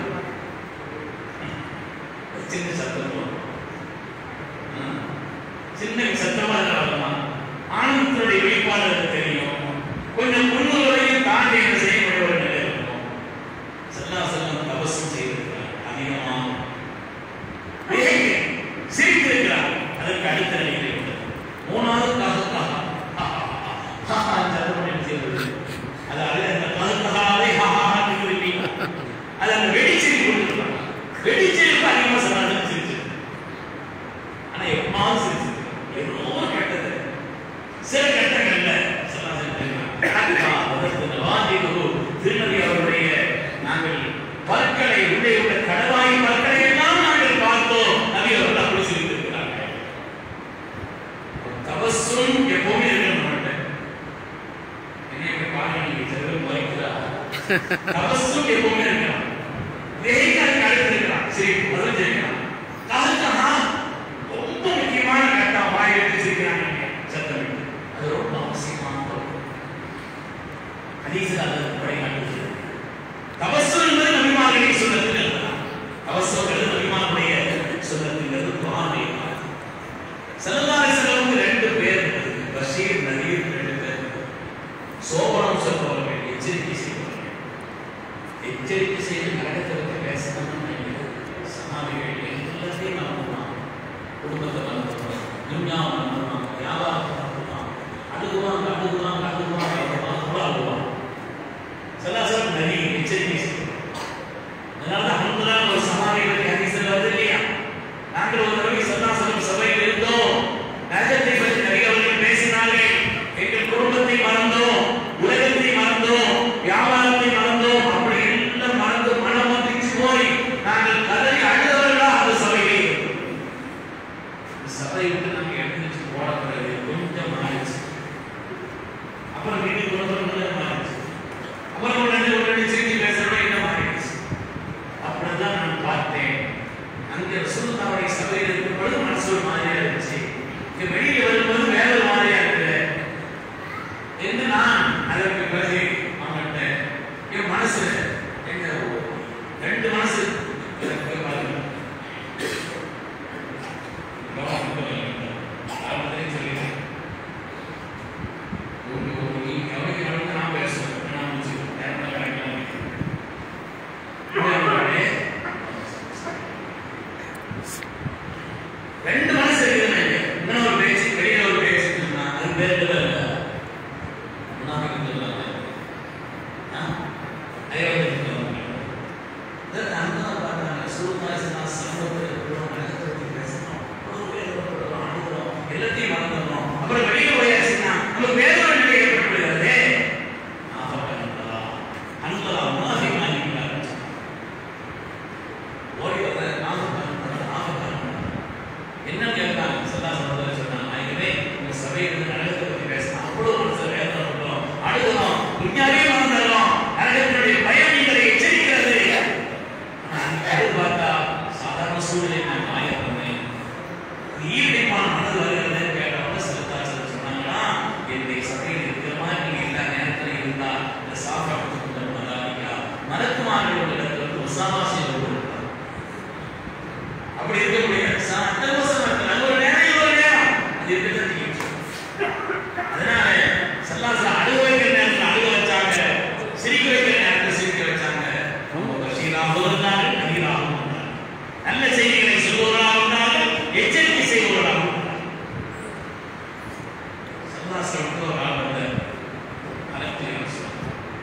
ஒரு சின்ன சத்தம் வரும். ஆ. சின்ன சத்தமா இருக்கலாம் ஆனந்தத்தினுடைய வெளிப்பாடு எனக்கு தெரியும் கொஞ்சம் புன்முறுவலையும் தாண்டி என்ன செய்யக்கூடிய ஒரு நிலை இருக்கும் சல்லா செல்லம் தபசும் செய்திருக்கிறார் அதிகமாக விரைவில் சிரித்திருக்கிறார் அதற்கு அடுத்த நிலையில் உள்ளது மூணாவது காசுக்காக செய்வது அதாவது அந்த கருத்தகாவை அது அந்த வெடிச்சிரி கொண்டிருப்பாங்க வெடிச்சிரிப்பு அதிகமாக சொன்னாங்க சிரிச்சு தபஸ்ஸும் எப்பவுமே இருக்கலாம் வெயிட் அதுக்கு அடுத்து இருக்கலாம் சரி அதுவும் ஜெயிக்கலாம் கலக்கமா ரொம்ப முக்கியமான கட்டம் வாய் எடுத்து சிரிக்கிறாங்க சத்தம் விட்டு. அது ரொம்ப அவசியமான ஒரு ஹதீஸில் அது வழிகாட்டுகிறது தபஸ்ஸு என்பது நபிமார்களுடைய சுண்ணத்தில் தபஸ்ஸுங்கிறது நபிமார்களுடைய சுண்ணத்திலிருந்து குரானுடைய செல்லல்லாஹு செலவுக்கு ரெண்டு பேர் இருந்தது. பஷீர் நதீர் ரெண்டு பேர் இருந்தது. சோபனம் சொல்பவர்கள் எச்சரிக்கை செய்பவர்கள் எச்சரிக்கை செய்து நரகத்திற்கு பேசணும்னு சமாதிகள் எல்லாத்தையும் மறந்துடுவான் குடும்பத்தை மறந்துடுவான் துன்யாவை மறந்துடுவான் வியாபாரத்தை மறந்துடுவான் அழுகுவான் அழுகுவான் அழுகுவான் அழுகுவான் கூட அழுகுவான் சல்லாசலம் நிறைய எச்சரிக்கை செய்யும் அதனால தான் அன்புதான் ஒரு சமாதிகளுக்கு ஹதீஸில் வருது இல்லையா நாங்கள் ஒரு தடவை சல்லாசலம் சபையில் இருந்தோம் நரகத்தை பற்றி நிறைய அவர்கள் பேசினார்கள் எங்கள் குடும்பத்தை மறந்தோம் உலகத்தை மறந்தோம் வியாபாரத்தை மறந்தோம் அப்படி எல்லாம் மறந்து மனம் ஒன்றிச்சு போய் நாங்கள் கதறி அழுதவர்களா அந்த சபையிலே இருந்தோம். இந்த சபையை விட்டு நாங்கள் எழுந்திரிச்சு போன பிறகு கொஞ்சம் ஆயிடுச்சு அப்புறம் வீட்டுக்கு வந்து கொஞ்சம் ஆயிடுச்சு அப்புறம் ஒரு ரெண்டு ஒரு ரெண்டு செய்தி பேசுறோட என்ன ஆயிடுச்சு அப்படிதான் நான் பார்த்தேன் அங்கே ரசூலுல்லாஹுடைய சபையில் இருக்கும் பொழுது மனசு ஒரு மாதிரியா இருந்துச்சு இங்க வெளியில வரும்போது வேற ஒரு மாதிரியா இருக்குது என்று நான் அதற்கு பிறகு அவங்கள்ட்ட என் மனசுல என்ன ஒரு ரெண்டு மனசு எனக்கு போய் பாருங்க கவனம் மட்டும் இல்லை. ஆரம்பத்திலே சொல்லிடுறேன். ஒரு- ஒரு நீ கவனிக்கிற அளவுக்கு நான் பேசுவேன். நான் முடிச்சுக்கிறேன். நேரம் தான் கிடைக்கல. உண்மையாகவே ரெண்டு மனசு இருக்குதுன்னு இன்னொரு பேச்சு வெளியில ஒரு பேச்சு இருக்குன்னா அது பேர் இல்லை முன்னாடி சொல்லாங்க அயோத்தி சொல்லாங்க இதற்கு அந்த பார்த்தாங்க சுருமாசனா சமூகத்தில் இருக்கிறோம் நகரத்தை பேசணும் ஒரு பேர் போடுறோம் அனுப்புறோம் எல்லாத்தையும் மறந்துடுறோம் அப்புறம் வெளியில போயாச்சுன்னா நம்ம வேற ஒரு நிலை ஏற்பட்டுள்ளது ஆபத்தா அன்பலா முனாஃபிகா இருக்கிறார் ஓடி வர ஆபத்தா ஆபத்தா என்ன கேட்டாங்க சதா சகோதரர் சொன்னாங்க நாயகமே உங்க சபையில் நரகத்தை பத்தி பேசணும் அவ்வளவு மனசுல வேதனை பட்டோம் அழுகிறோம் உண்மையாவே மறந்துடுறோம் நரகத்தினுடைய பயம் எங்களை எச்சரிக்கிறது ஆனா, அன்னைக்கு பார்த்தா சாதாரண சூழ்நிலை நான் மாயம் பண்ணேன் ஈரடிப்பான மனது வருகிறதுன்னு கேட்டவங்க சில தாச்சர் சொன்னாங்கன்னா என்னுடைய சபையில் இருக்கிற மாதிரி நீங்க எல்லா நேரத்துல இருந்தா இந்த சாப்பாடு கொண்டு மதாரிக்கா மலக்குமாரோட இடத்துல வந்து உசாவாசியோடு இருப்பார் அப்படி இருக்க முடியாது சா- அத்தனை வருஷம் இருக்கு. அது ஒரு நேரம் இது ஒரு நேரம் அது இருக்கத்தான் செய்யும். அதனால சல்லாசல அழுக வைக்கிற நேரத்துல அழுக வச்சாங்க சிரிக்க வைக்கிற நேரத்துல சிரிக்க வச்சாங்க ரொம்ப பஷீராகவும் இருந்தாங்க நதீராகவும் இருந்தாங்க நல்ல செய்திகளை சொல்லுவவர்களாக இருந்தார்கள் எச்சரிக்கை செய்பவர்களாக இருந்தார்கள் சல்லாசலம் ஒரு ஆள் வந்தார் அழைத்து சொன்னார்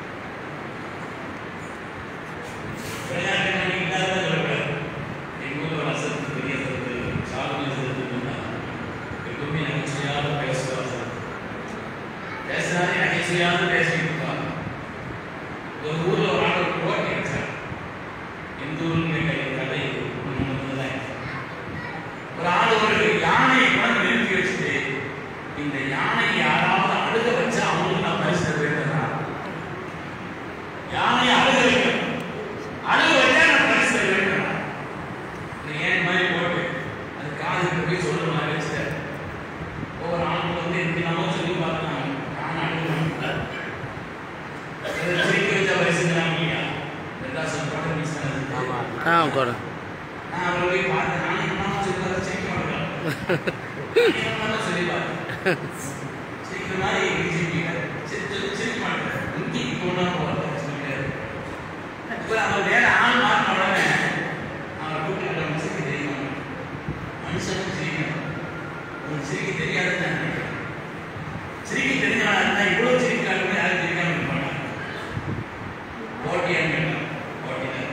விளையாட்டு பண்ணிக்கிட்டாரு சொல்றாரு எங்க ஊர்ல ஒரு அசத்து பெரிய அசத்து சாமி அசத்து எப்பவுமே நகைச்சுவையாக பேசுவார் சார் பேசுறாரு நகைச்சுவையாக பேசிட்டு இருப்பார் ஒரு ஊர்ல ஒரு ஆள் ஒரு போட்டி வச்சார் எந்த ஊர்ல கதை தான் ஒரு ஆள் ஒரு யானையை கூட நிறுத்தி வச்சுட்டு இந்த யானை யாராவது அழுக வச்சா அவங்களுக்கு நான் பரிசு தருவேன் யானையை அழுக வைக்கணும் அழுக வச்சா நான் பரிசு தருவேன் இந்த ஏன் மாதிரி போட்டு அது காதுக்கு போய் சொல்ற மாதிரி வச்சுட்டாரு ஒவ்வொரு ஆளுக்கு வந்து இந்த நம்ம சொல்லி பார்த்தாங்க நான் அழுக சிரிக்க வச்சா பரிசுங்கிறாங்க இல்லையா ரெண்டாவது சொல்ல போட்டு மிஸ் பண்ணது ஆ கூட நான் அவரை போய் பார்த்தேன் நான் என்ன சொல்லுவாரு சிரிக்க மாட்டேன் என்ன சொல்லி பார்த்தேன் சிரிக்கிற மாதிரி சிரிப்பீங்க சிரிச்சு சிரிக்க மாட்டேன் இங்கே கொண்டு போகிறேன் சொல்லிட்டாரு இப்போ அவர் வேற ஆள் மாறின உடனே அவரை கூப்பிட்டு மனுஷனுக்கு தெரியும் மனுஷனுக்கு சிரிக்கணும் உங்களுக்கு சிரிக்க தெரியாதுன்னு நான் நினைக்கிறேன் சிரிக்க தெரிஞ்சவனா இருந்தா இவ்வளவு சிரிக்காம யாரும் சிரிக்காம இருக்க மாட்டாங்க போட்டியான்னு கேட்டான் போட்டியார்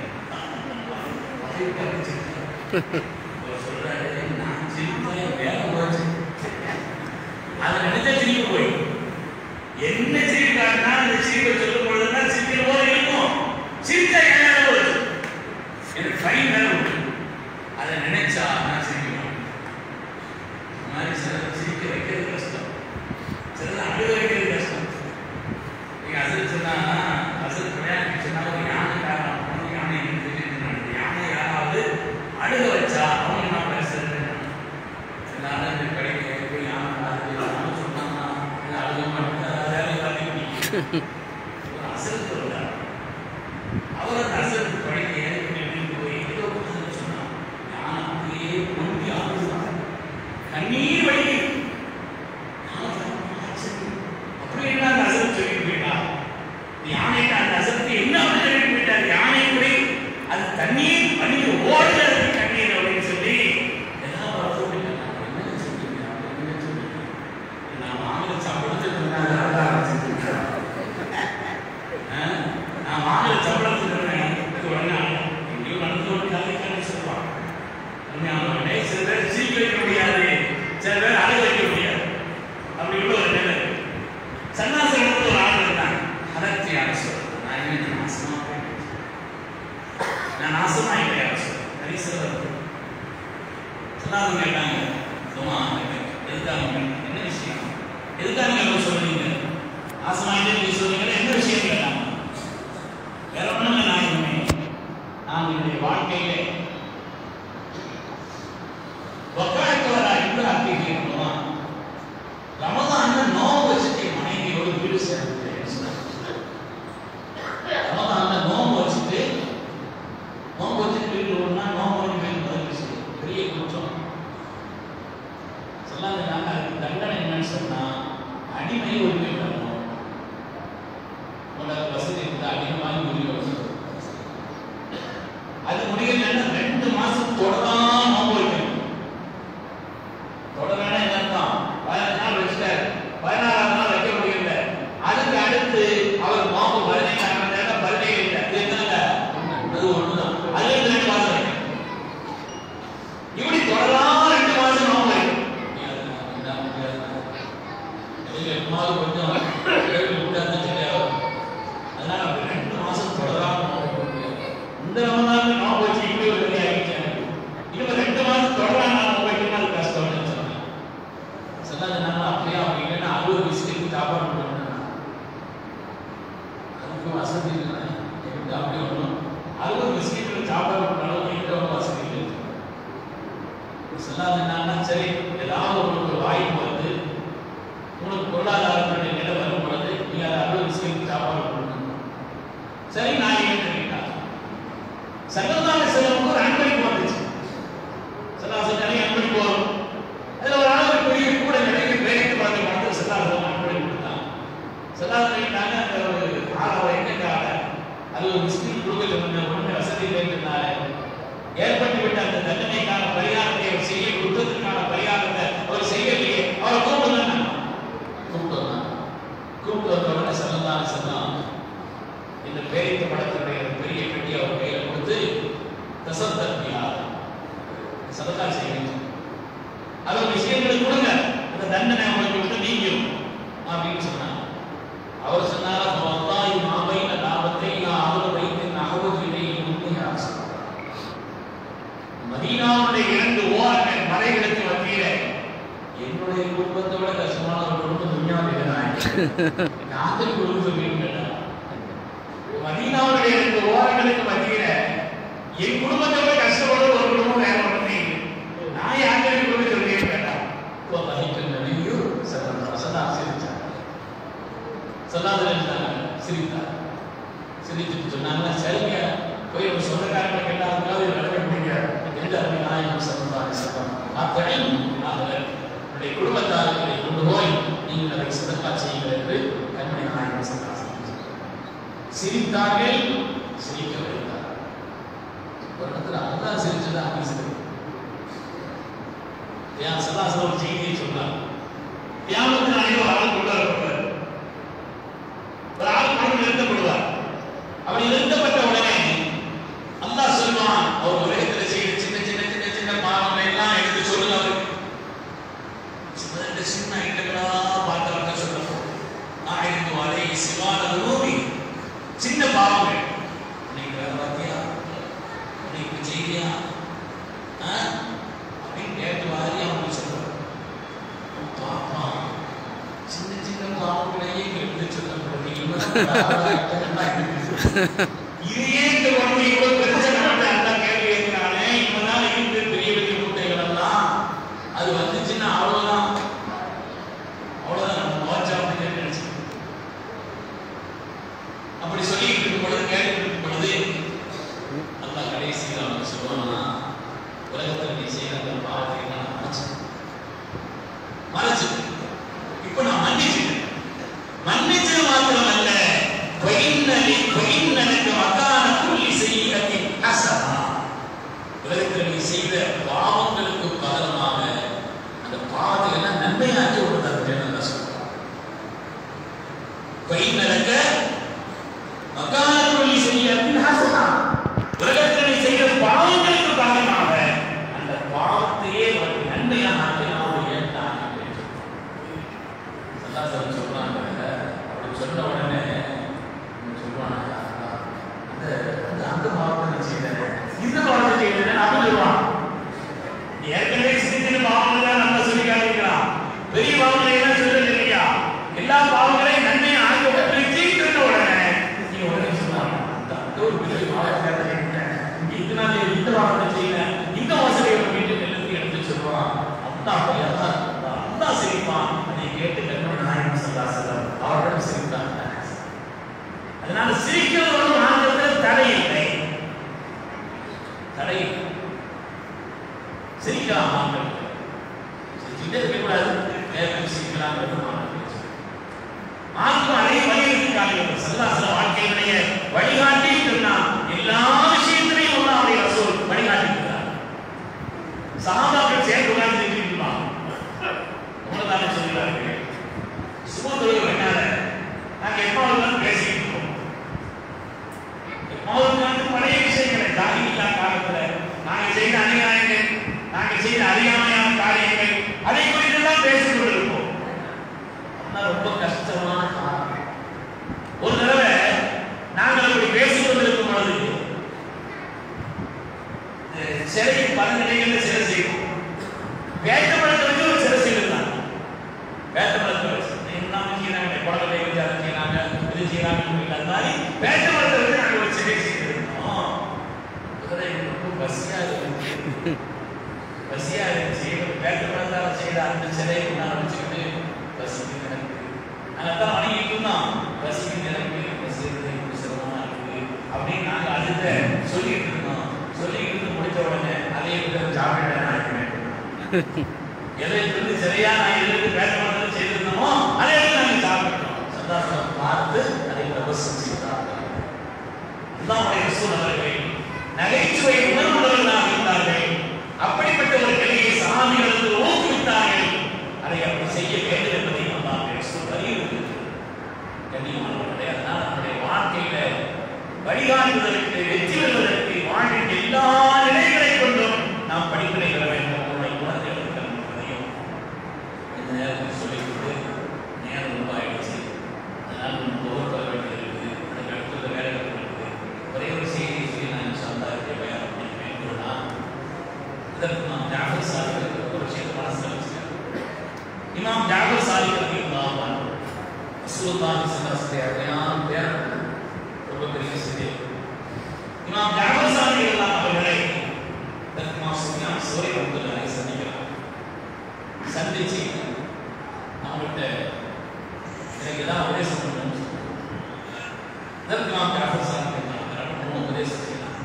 அவர் சொல்றாரு நான் சிரித்தேன் வேலை போச்சு அதை நினைச்சா சிரிப்பு போய் என்ன சிரிப்பு காட்டினா அந்த சிரிப்பை சொல்லும் பொழுதுதான் சிரிக்கிற போது இருக்கும் சிரிச்சா என்ன போச்சு எனக்கு ஃபைன் வேலை உண்டு அதை நினைச்சா நான் சிரிக்கணும் இந்த மாதிரி சிலர் சிரிக்க வைக்கிறது கஷ்டம் சிலர் அழுக வைக்கிறது கஷ்டம் நீங்க அசல் சொன்னா அசல் விளையாட்டு ஒரு அசருக்கு வந்தார் அவர் அந்த அசருக்கு படிக்க எனக்கு போய் ஏதோ உட்கார்ந்து சொன்னார் நான் அப்படியே பொங்கி ஆடுதான் கண்ணீர் வழி அப்படி என்ன அந்த அசருக்கு சொல்லி போயிட்டா யானைக்கு அந்த அசருக்கு என்ன அப்படி சொல்லி போயிட்டார் யானை கூட அது தண்ணீர் பண்ணிட்டு ஓடுறது கண்ணீர் அப்படின்னு சொல்லி எல்லாம் பார்த்து போயிட்டாங்க. என்ன சொல்றீங்க? என்ன சொல்றீங்க? நான் மாமலை சாப்பிடுறதுக்கு முன்னாடி அதான் ஆரம்பிச்சிருக்கேன். ஆ? நான் மாமலை சாப்பிடுறதுக்கு முன்னாடி இது உடனே எங்கேயோ நடந்து ஒரு கதைக்கான சொல்லுவான் உண்மையானவனே, சில பேர் சிரிக்க வைக்க முடியாது சில பேர் அழக வைக்க முடியாது அப்படி உள்ள ஒரு நிலை சன்னாசனத்தில் ஒரு ஆள் இருந்தாங்க அதற்கு யார் சொல்றது நான் என்ன நாசமா போயிட்டேன். நான் நாசமா இல்லை யார் சொல்றது நிறைய சொல்றது சொல்லாதவங்க கேட்டாங்க சும்மா எதுக்காக என்ன விஷயம் எதுக்காக நீங்க அப்படி சொல்றீங்க நாசமாயிட்டே நீங்க சொல்றீங்க என்ன விஷயம் கேட்டாங்க வேற ஒண்ணும் இல்லை நாயகமே நான் என்னுடைய வாழ்க்கையிலே ஒக்காயத்தவரா என்று அப்பிக்கிறோமா ரமதான்ல நோம்பு வச்சுட்டு என் மனைவியோடு வீடு சேர்ந்துட்டேன் சொன்னாங்க. ரமதான்ல நோம்பு வச்சுட்டு நோம்பு வச்சுட்டு வீட்டு ஓடுனா நோம்பு வச்சு வீட்டு முதல் விஷயம் பெரிய குற்றம் சொல்லாத நாங்க அதுக்கு தண்டனை என்னன்னு சொன்னா அடிமை உரிமை விடணும் உங்களுக்கு வசதி இருந்தா அடிமையாக உரிமை விடணும் அது முடியலன்னா ரெண்டு மாசம் தொடர்தான் நோம்பு வைக்கணும் தொடரான என்ன அர்த்தம் பதினஞ்சு நாள் வச்சுட்டாரு பதினாறாவது நாள் வைக்க முடியல அதுக்கு அடுத்து அவர் நோம்பு பதினைஞ்சாம் நேரம் பதினேழு இல்லை அது என்னங்க அது ஒண்ணுதான் அது இருந்து ரெண்டு மாசம் வைக்கணும் இப்படி தொடரலாம் ரெண்டு மாசம் நோம்பு வைக்கணும் நீங்க எப்பமாவது கொஞ்சம் கேள்வி விட்டாருன்னா சரியா வரும். அதனால அப்படி ரெண்டு மாசம் தொடராம நோம்பு வைக்க முடியாது. இந்த ரமலான்ல நோம்பு வச்சு இப்படி ஒரு வேலையை ஆகிட்டாங்க இன்னும் ரெண்டு மாசம் தொடராம நோம்பு வைக்கணும் அது கஷ்டம்னு சொன்னாங்க சொன்னாங்க நான் அப்படியே அவங்க இல்லைன்னா அறுபது பிஸ்கெட் சாப்பாடு பண்ணணும் அதுக்கு வசதி இல்லை எனக்கு அப்படி ஒன்றும் அறுபது பிஸ்கெட் சாப்பாடு பண்ண அளவுக்கு எந்த ஒரு வசதி இல்லை சொல்லாத என்னன்னா சரி ஏதாவது உங்களுக்கு ஒரு வாய்ப்பு வந்து உங்களுக்கு பொருளாதாரத்துடைய நிலை வரும் பொழுது நீங்க அதை அறுபது பிஸ்கெட் சாப்பாடு பண்ணணும் சரி நான் என்ன கேட்டேன் சங்கத்தான செலவுக்கு ஒரு அன்பளிப்பு வந்துச்சு சல்லாசன் நிறைய அன்பளிப்பு வரும் அதுல ஒரு ஆளு பெரிய கூட நிறைய பேருக்கு பார்த்து பார்த்து செல்லாசன் அன்பளிப்பு கொடுத்தான் செல்லாசன் கேட்டாங்க அந்த ஒரு ஆளை எங்க ஆள அது ஒரு முஸ்லீம் குழுவில் இருந்த ஒன்று வசதி இல்லைன்றதுனால ஏற்பட்டு விட்ட அந்த தண்டனைக்கான பரிகாரத்தை அவர் செய்ய குற்றத்திற்கான பரிகாரத்தை அவர் செய்யலையே அவர் கூப்பிட்டு வந்தாங்க கூப்பிட்டு வந்தாங்க கூப்பிட்டு வந்த உடனே செல்லதான் செல்லாம் இந்த பேரித்த படத்தினுடைய அந்த பெரிய பெட்டி அவர் கையில கொடுத்து தசத்தன்மையா சதகா செய்யுங்க அது ஒரு விஷயங்களை கொடுங்க அந்த தண்டனை உங்களுக்கு விட்டு நீங்கும் அப்படின்னு சொன்னாங்க அவர் சொன்னாரா வல்லாஹி மா பைன லாபத்தை லா அஹல பைத்தின் அஹவஜு இலைஹி மின்னி ஆசா மதீனாவுடைய இரண்டு ஓரங்கள் மலைகளுக்கு மத்தியில என்னுடைய குடும்பத்தை விட கஷ்டமான ஒரு குடும்பம் துன்யாவில் நாங்கள் குடும்பம் சொல்லியிருக்கேன் மதீனாவுடைய இரண்டு ஓரங்களுக்கு மத்தியில என் குடும்பத்தை விட கஷ்டப்பட ஒரு குடும்பம் வேற ஒன்றுமே இல்லை நான் யாருடைய குடும்பம் சொல்லியே கேட்டேன் நபியு சல்லல்லாஹு சல்லா சிரிச்சார் சொல்லாத சிரித்தார் சிரிச்சுட்டு சொன்னாங்க சரிங்க போய் ஒரு சொந்தக்காரங்க கேட்டாங்க நடக்க முடியாது எந்த அருமை நாயகம் சல்லல்லாஹு சொல்லம் அத்தகையும் நாங்கள் உடைய குடும்பத்தார்களை கொண்டு போய் நீங்கள் அதை சதக்கா செய்யுங்கள் என்று கண்மணி நாயகம் சல்லல்லாஹு சிரித்தார்கள் சிரிக்க வைத்தார் ஒரு இடத்துல அல்லாஹ் சிரிச்சதா அப்படி சிரிக்கும் ஏன் சல்லாசலம் ஒரு செய்தியை சொன்னார் தியாகத்து நாளைக்கு ஒரு ஆள் கொண்டு வரப்படுவார் ஒரு ஆள் கொண்டு நிறுத்தப்படுவார் அப்படி நிறுத்தப்பட்ட உடனே அல்லாஹ் சொல்லுவான் அவர் உலகத்தில் செய்த சின்ன சின்ன சின்ன சின்ன பாவங்களை எல்லாம் எடுத்து சொல்லுங்க அவருக்கு சின்ன சின்ன ஐட்டங்களா பார்த்து பார்த்து சொல்லணும் ஆயிரத்து வரை சிவான நோவி சின்ன பாவங்கள் இன்னைக்கு வேலை பார்த்தியா இன்னைக்கு செய்தியா ஆ? அப்படின்னு கேட்டு மாதிரி அவங்க சொல்றாங்க பாப்பா சின்ன சின்ன பாவங்களையே எடுத்து சொல்லப்படுது இதையே இந்த குழந்தை இவ்வளவு பெருசா நம்மகிட்ட அந்த கேள்வி கேட்கிறானே இவனால இருந்து பெரிய பெரிய முட்டைகள் எல்லாம் அது வந்துச்சுன்னா அவ்வளவுதான் அவ்வளவுதான் நம்ம வாட்ச் அப்படின்னு நினைச்சு இன்னலக்க மக்கானத்துள்ளி செய்யத்தின் ஹசனா உலகத்தில் நீ செய்த பாவங்களுக்கு காரணமாக அந்த பாவத்தையே உனக்கு நன்மையாக ஆக்கி நான் ஒரு ஏற்றான் சந்தாசம் சொல்றாங்க அப்படி சொன்ன உடனே இவன் சொல்றான் அந்த அந்த அந்த பாவத்தை நான் செய்தேன் இந்த பாவத்தை செய்தேன் அவன் சொல்லுவான் நீ ஏற்கனவே சிந்தின பாவங்கள் தான் நம்ம சொல்லி காட்டிக்கலாம் பெரிய பாவங்களை எல்லாம் சொல்லல இல்லையா எல்லா பாவங்களையும் நன்மையை ஆக்கப்பட்டு தீர்க்கின்ற உடனே நீ உடனே சொன்னாங்க அந்த ஒரு பெரிய பாவத்தை செய்தேன் இங்க இந்த நாள் இந்த பாவத்தை செய்தேன் இந்த வாசலை ஒரு வீட்டுக்கு எழுதி எடுத்து சொல்லுவான் அந்த அப்படியே தான் அந்த சிரிப்பான் அதை கேட்டு கண்மணி நாயகம் சல்லா செல்லம் அவரிடம் சிரித்தாங்க அதனால சிரிக்கிறதோடு மார்க்கத்தில் தடை இல்லை தடை இல்லை சிரிக்கலாம் மார்க்கம் சிரிச்சுட்டே இருக்கக்கூடாது வேகம் சிரிக்கலாம் மார்க்கம் அதை வலியுறுத்தி சல்லாசல வாழ்க்கையினுடைய வழிகாட்டி சொன்னா எல்லா விஷயத்திலையும் உள்ள அவருடைய ரசூல் வழிகாட்டி இருக்கிறார் சகாபாக்கள் சேர்ந்து உட்கார்ந்து இருக்கிறாங்க உங்களதானே சொல்கிறார்கள் சுமதுரை வேண்டாத நாங்க எப்பொழுதும் பேசிக்கிட்டு இருக்கோம் எப்போதும் வந்து பழைய விஷயங்களை ஜாகிரில்லா காலத்துல நாங்க செய்த அநியாயங்கள் நாங்க செய்த அறியாமையான காரியங்கள் அதை குறித்தெல்லாம் பேசிக் கொண்டிருப்போம் அதெல்லாம் ரொம்ப கஷ்டமான காலம் ஒரு தடவை நாங்கள் அப்படி பேசிக் கொண்டிருக்கும் பொழுது அஹ், சிறை பல நிலைகளில் சிறை செய்வோம் வேட்டப்படத்தை வச்சு ஒரு சிறை செய்திருந்தாங்க வேட்டப்படத்தை வச்சு என்ன செய்யறாங்க குழந்தை வச்சு அதை செய்யறாங்க இது செய்யறாங்க அந்த மாதிரி வேட்டப்படத்தை வச்சு நாங்கள் ஒரு சிறை செய்திருந்தோம் குதிரை ரொம்ப பசியா இருந்துச்சு பசியா இருந்துச்சு வேட்டப்படத்தால செய்த அந்த சிலையை நான் வச்சுக்கிட்டு பசிக்கு எனக்கு அதான் வணங்கிட்டு இருந்தோம் பசிக்கு எனக்கு பசிக்கிறது எனக்கு சிரமமா இருக்கு அப்படின்னு நாங்க அடுத்த சொல்லிட்டு இருந்தோம் சொல்லிட்டு இருந்து முடிச்ச உடனே அதே விதம் சாப்பிட நான் எதை இருந்து சரியா நான் எதுக்கு வேட்டப்படத்தை செய்திருந்தோமோ அதை எடுத்து நாங்க சாப்பிட்டோம் சந்தாசம் பார்த்து அதை பிரபசம் செய்தார்கள் அல்லாஹ்வுடைய ரசூல் அவர்கள் நகைச்சுவை உணர்வுள்ளவர்களாக இருந்தார்கள் அப்படிப்பட்ட ஒரு நிலையை சஹாபிகளுக்கு ஊக்குவித்தார்கள் அதை அப்படி செய்ய வேண்டும் என்பதை அல்லாஹ்வுடைய ரசூல் வலியுறுத்தி கண்ணியமானவர்களே அதனால் நம்முடைய வாழ்க்கையில வழிகாட்டுவதற்கு வெற்றி பெறுவதற்கு வாழ்வின் எல்லா நிலைகளை கொண்டும் நாம் படிப்பினை பெற வேண்டும் நம்முடைய குழந்தைகளுக்கு என்பதையும் இந்த நேரத்தில் சொல்லிக்கொண்டு நேரம் ரொம்ப ஆயிடுச்சு அதனால் நம்ம தோல் பெற வேண்டியது இருக்குது அதுக்கு அடுத்தது வேலைகள் இருக்குது ஒரே ஒரு செய்தியை சொல்லி நான் சந்தாரத்தை பயணம் பண்ணிக்கிறேன் என்னன்னா இதற்கு நாம் ஜாஃபர் சாதிகளுக்கு ஒரு விஷயத்தை மனசில் வச்சுக்கிறேன் இமாம் ஜாஃபர் சாதிகளுக்கு இல்லாமல் ரசூலுல்லாஹி ஸல்லல்லாஹு அருமையான பேர் ரொம்ப பெரிய செய்தி இமாம் ஜாஃபர் சாதிகள் அவர்களை இதற்கு இமாம் சுஃபியான் சோரி ரஹ்மத்துல்லாஹி சந்திக்கிறார் சந்திச்சு அவங்கள்ட்ட எனக்கு ஏதாவது உபதேசம் பண்ணணும்னு சொல்லுவாங்க. இதற்கு நாம் ஜாஃபர் சாஹிப் கேட்டாங்க மூணு உபதேசம் செய்யலாம்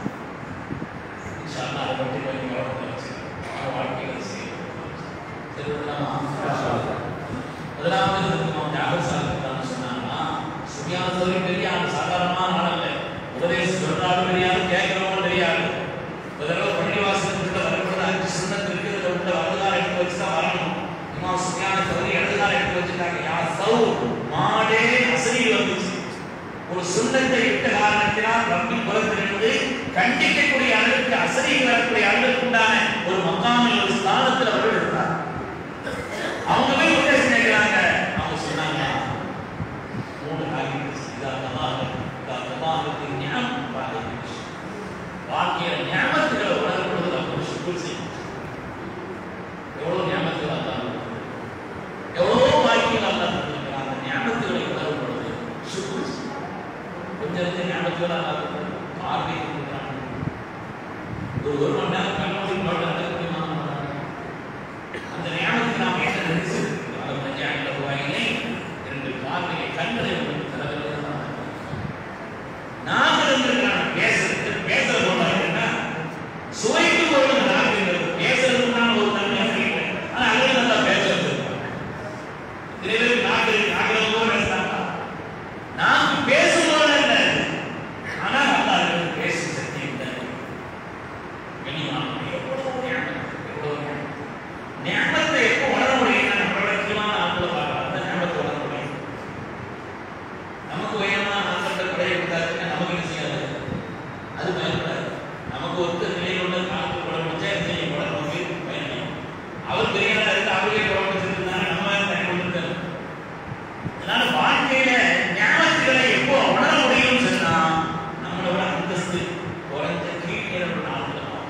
இன்ஷா அல்லாஹ் அதை பற்றி கொஞ்சம் கவனத்தை வச்சு அவர் வாழ்க்கையில் செய்யணும் சரி விடலாமா முதலாவது இதற்கு நாம் ஜாஃபர் சாஹிப் தான் சொன்னாங்கன்னா சுஃபியான் சோரி பெரிய ஆள் சாதாரணமான ஆள் அல்ல உபதேசம் சொல்றாலும் தெரியாது கேட்கிறவங்களும் தெரியாது ஒரு தடவை பள்ளிவாசலுக்குள்ள வரும்போது அஞ்சு சுண்ணத்து இருக்கு இதுல உள்ள வலதுகால எடுத்து வச்சு தான் வரணும் இமாம் சுஃபியான சௌரி இடதுகால எடுத்து வச்சுட்டாங்க யா சௌ மாடே அசரியில் வந்துச்சு ஒரு சுண்ணத்தை விட்ட காரணத்தினால் ரப்பி புறத்திலிருந்து கண்டிக்கக்கூடிய அளவுக்கு அசரியில் வரக்கூடிய அளவுக்கு உண்டான ஒரு மக்காமில் ஒரு ஸ்தானத்தில் அவர்கள் இருந்தார் அவங்க போய் உபதேசம் கேட்கிறாங்க அவங்க சொன்னாங்க மூணு காரியங்கள் இதா தமாக இதா தமாகத்தின் ஞானம் பாதிக்கு வாழ்க்கையில ஞாபகத்துகளை உணரும் பொழுது நம்ம சுக்குள் செய்யும் எவ்வளவு ஞாபகத்துகள் அல்லா எவ்வளவு வாழ்க்கையில் அல்லா தந்திருக்கிறான் அந்த ஞாபகத்துகளை உணரும் பொழுது சுக்குள் செய்யும் கொஞ்சம் கொஞ்சம் ஞாபகத்துகள் அல்லா பார்வை கொடுக்கிறான் ஒரு ஒரு மணி நேரம் கண்ணோடி நோட்ட நடக்க முடியுமா அந்த ஞாபகத்துக்கு நாம் என்ன நினைச்சிருக்கிறோம் அதை பஞ்சாயத்துல ரூபாயிலே இரண்டு பார்வையை கண்களை உங்களுக்கு தரவில்லை நாம இருந்திருக்கிறான் பேசுறது பேசுறது போல என்ன சுவைக்கு ஒரு நாக்கு பேசுறதுக்கு நான் ஒரு தன்மை இல்லை ஆனா அங்கே நல்லா பேசுறது சில பேருக்கு நாக்கு இருக்கு நாக்கு ரொம்ப பேசுறாங்க நாக்கு பேசும்போது இல்ல ஆனா நல்லா இருக்கு பேசும் சக்தி இல்லை கனிமான எவ்வளவு ஞானம் எவ்வளவு ஞானம் ஞானத்தை எப்போ உணர முடியும் நம்மளோட முக்கியமான ஆட்களை பார்க்கலாம் அந்த ஞானத்தை உணர முடியும் நமக்கு அவர் பெரியவரா இருந்து அவரே குழம்பு வச்சிருந்தாங்க நம்ம தனி கொண்டு அதனால வாழ்க்கையில ஞாபகங்களை எப்போ உணர முடியும்னு சொன்னா நம்மளோட அந்தஸ்து குறைஞ்ச கீழே ஒரு நாள் தான்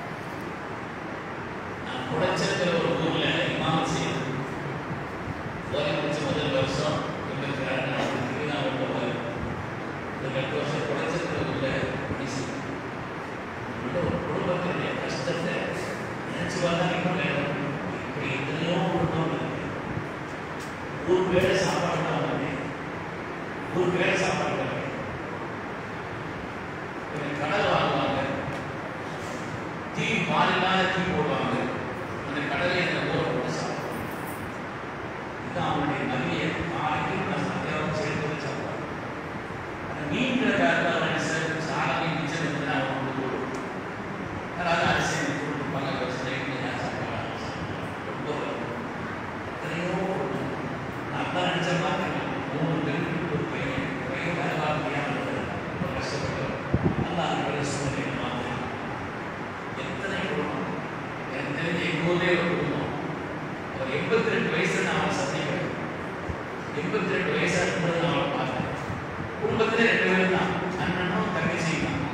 நான் குடைச்சிருக்கிற ஒரு ஊர்ல இமாம் செய்யுது ஓய்வு முடிச்ச முதல் வருஷம் எங்களுக்கு ரெண்டாயிரத்தி திருநாள் போவார் இந்த ரெண்டு வருஷம் குடைச்சிருக்கிற ஊர்ல பணி செய்யும் உள்ள ஒரு குடும்பத்தினுடைய கஷ்டத்தை நினைச்சு பார்த்தா இன்னும் வேணும். இப்படி எத்தனையோ குடும்பம் இருக்கு ஊர் வேலை சாப்பாடு தான் வருது. ஊர் வேலை சாப்பாடு வருது. இவங்க கடலை வாங்குவாங்க டீ மாறினால டீ போடுவாங்க அந்த கடலை இந்த ஊரை போட்டு சாப்பிடுவாங்க இதுதான் அவனுடைய நன்மையை நாளைக்கு நான் சத்தியாவும் சேர்த்து வச்சு சாப்பிடுவாங்க அந்த மீன்கிற காரணம் அவன் சார் சாலை மிச்சம் இருந்தால் அவன் வந்து போடுவான் அதாவது அரிசி கொடுப்பாங்க வச்சு நைட்டு நான் சாப்பிடுவாங்க ரொம்ப எத்தனையோ நான் தான் நினைச்ச மாதிரி மூணு பெண்களுக்கு ஒரு பையன் பையன் வேலை பார்க்க முடியாமல் இருந்தார். ரொம்ப கஷ்டப்பட்டவர் நல்லா அந்த சூழ்நிலை மாற்றி எத்தனை குடும்பம் எனக்கு தெரிஞ்ச எங்க ஊர்லயே ஒரு குடும்பம் அவர் எண்பத்தி ரெண்டு வயசுல நான் அவரை சந்திக்கிறேன் எண்பத்தி ரெண்டு வயசா இருக்கும்போது நான் அவரை பார்த்தேன் குடும்பத்திலே ரெண்டு பேரும் தான் அண்ணனும் தங்கச்சியும் தான்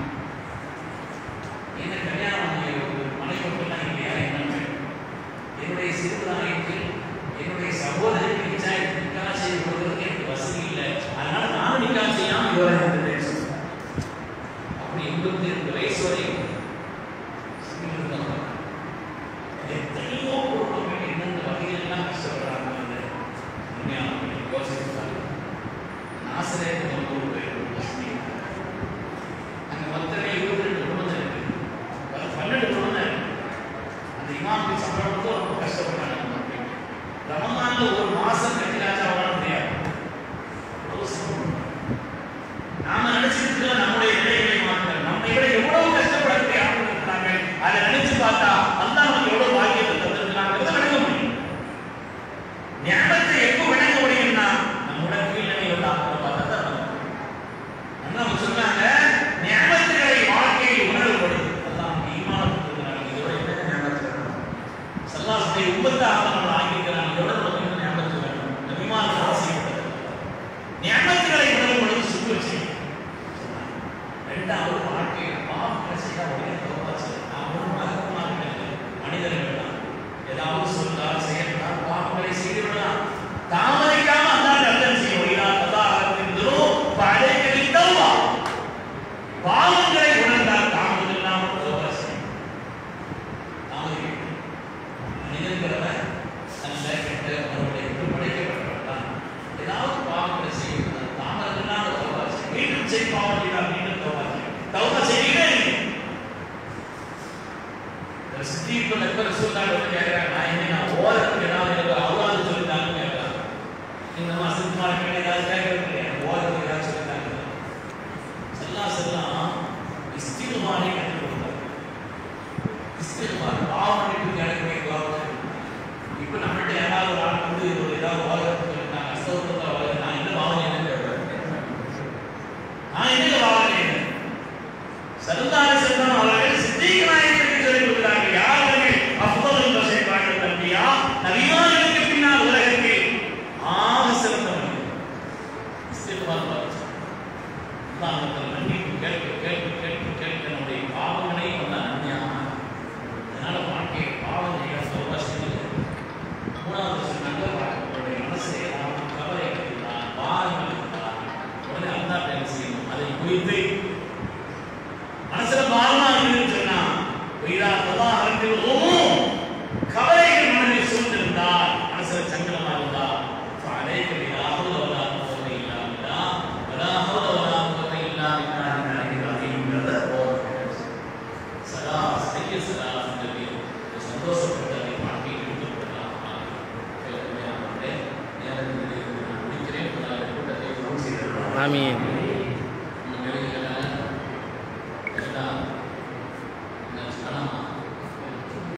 என்ன கல்யாணம் ஆகிய ஒரு மனைவிக்கெல்லாம் இல்லையா என்ன என்னுடைய சிறுதாயத்தில் என்னுடைய சகோதரருக்கு நிச்சா நிக்கா செய்து கொடுக்கறதுக்கு எனக்கு வசதி இல்லை அதனால நானும் நிக்கா செய்யாம இவரை இருந்தேன் சொன்னார். அப்படி எண்பத்தி ரெண்டு வயசு வரை இருந்தவங்க. எத்தனையோ குடும்பங்கள் எந்தெந்த வகையிலெல்லாம் கஷ்டப்படுறாங்க அந்த உண்மையான யோசிச்சு பாருங்க. நாசரேத் நம்ம ஊர் பேர் முஸ்லீம். அங்க மொத்தமே இருபத்தி ரெண்டு குடும்பம் இருக்கு வெறும் பன்னெண்டு குடும்பம் தான் இருக்கு அந்த இமாமுக்கு சம்பளம் கொடுத்து ரொம்ப கஷ்டப்பட்டாங்க அந்த மக்கள். ரமலான்ல ஒரு மாசம் கட்டிலாச்சா வாழ முடியாது அவ்வளவு சிரமம். நாம நினைச்சிட்டு இருக்கிறோம் நம்முடைய நிலைகளை மாற்ற நம்மை விட எவ்வளவு கஷ்டப்படக்கூடிய ஆட்கள் இருக்கிறாங்க அதை நினைச்சு பார்த்தா அல்லாஹ் நமக்கு எவ்வளவு பாக்கியத்தை தந்திருக்கிறாங்கிறத விளங்க முடியும் ஞாபகத்தை எப்போ விளங்க முடியும்னா நம்மளோட கீழ்நிலை உள்ள ஆட்களை பார்த்தா தான் விளங்க முடியும். அண்ணா அவங்க சொன்னாங்க ஞாபகங்களை வாழ்க்கையில் உணரப்படும் அல்லாஹ் நமக்கு ஈமான் கொடுத்திருக்கிறாங்க இதோட என்ன ஞாபகத்தில் இருக்கணும் சல்லாசத்தை உபத்தாக நம்ம ஆகியிருக்கிறாங்க இதோட நமக்கு என்ன ஞாபகத்தில் வேணும் நபிமான ஆசைப்பட்டது ஞாபகங்களை உணரும் பொழுது சுக்கு செய்யும் ரெண்டாவது வாழ்க்கையில் பாவங்களை செய்ய உடனே தோப்பா செய்யும் நாம் ஒரு மகத்துவமாக மனிதர்கள் தான் ஏதாவது சொல்லால் செயல்படால் பாவங்களை செய்து விடலாம் தாமதிக்காம அல்லாஹ் அர்த்தம் செய்யும் ஒய்யா கதாகத்தின் படைகளை தௌபா பாவங்களை உணர்ந்தால் தாமதம் இல்லாமல் தௌபா செய்யும் தாமதிக்கணும் மனிதன்கிறவன் நல்ல கெட்ட அவருடைய விட்டு படைக்கப்பட்டவன் ஏதாவது பாவங்களை செய்யும் தாமதம் இல்லாமல் தௌபா செய்யும் மீண்டும் செய் பாவம் செய்தால் மீண்டும் தௌபா செய்யும் தௌபா செய்யவே இல்லை சித்திக்குள்ள எப்ப ரசூலுல்லாஹி வந்து கேக்குறாங்க நான் என்ன நான் ஓரத்துக்கு ஏதாவது எனக்கு அவ்வளவு சொல்லிட்டாங்க கேட்கலாம் இந்த மாசத்துக்கு மார்க்கெட் ஏதாவது கேட்கறது இல்லையா ஓரத்துக்கு ஏதாவது சொல்லிட்டாங்க செல்லாம் செல்லாம் இஸ்திகுமாரை கற்றுக் கொடுத்தாங்க இஸ்திகுமார் பாவம் மன்னிப்பு கிடைக்கக்கூடிய துவாரம் இப்போ நம்மகிட்ட யாராவது ஒரு ஆள் வந்து ஒரு ஏதாவது ஓரத்துக்கு சொல்லிட்டாங்க அஸ்தவத்தா ஓர நான் என்ன பாவம் என்ன கேட்கிறேன் நான் என்ன பாவம் என்ன சரதார செல்வம் அவர்கள் சித்திக நாயகருக்கு சொல்லிக் கொடுக்கிறார்கள் யார் அவர்கள் அப்துல் பசைப்பார்கள் நம்பியா நபிமார்களுக்கு பின்னால் உலகத்தில் ஆக சிறந்தவர்கள் இஸ்திக்பார் பாருங்க. அல்லாஹ்விடத்தில் மன்னிப்பு கேட்க கேட்க கேட்க கேட்க நம்முடைய பாவங்களை அல்லாஹ் நன்மையாக அதனால வாழ்க்கையை பாவம் செய்ய தௌபா செய்வது மூணாவது சொன்னாங்க உங்களுடைய மனசில் ஏதாவது கவலை இருந்தால் பாரங்கள் இருந்தால் உடனே அல்லாஹ் என்ன செய்யணும் அதை குறித்து மனசுல பாரமா இருக்குன்னு சொன்னா வீரா ததா அரங்கில் கவலைகள் மனதில் சூழ்ந்திருந்தால் மனசுல சங்கடமா இருந்தா فعليك بلا حول ولا قوة إلا بالله ولا حول ولا قوة إلا بالله العلي العظيم சதா செய்ய சதா சொல்லி சந்தோஷப்பட்ட வாழ்க்கையில் ஈடுபடலாம் நேரத்தில் நான் முடிக்கிறேன் கூட்டத்தை செய்திருக்கிறேன் ஆமீன்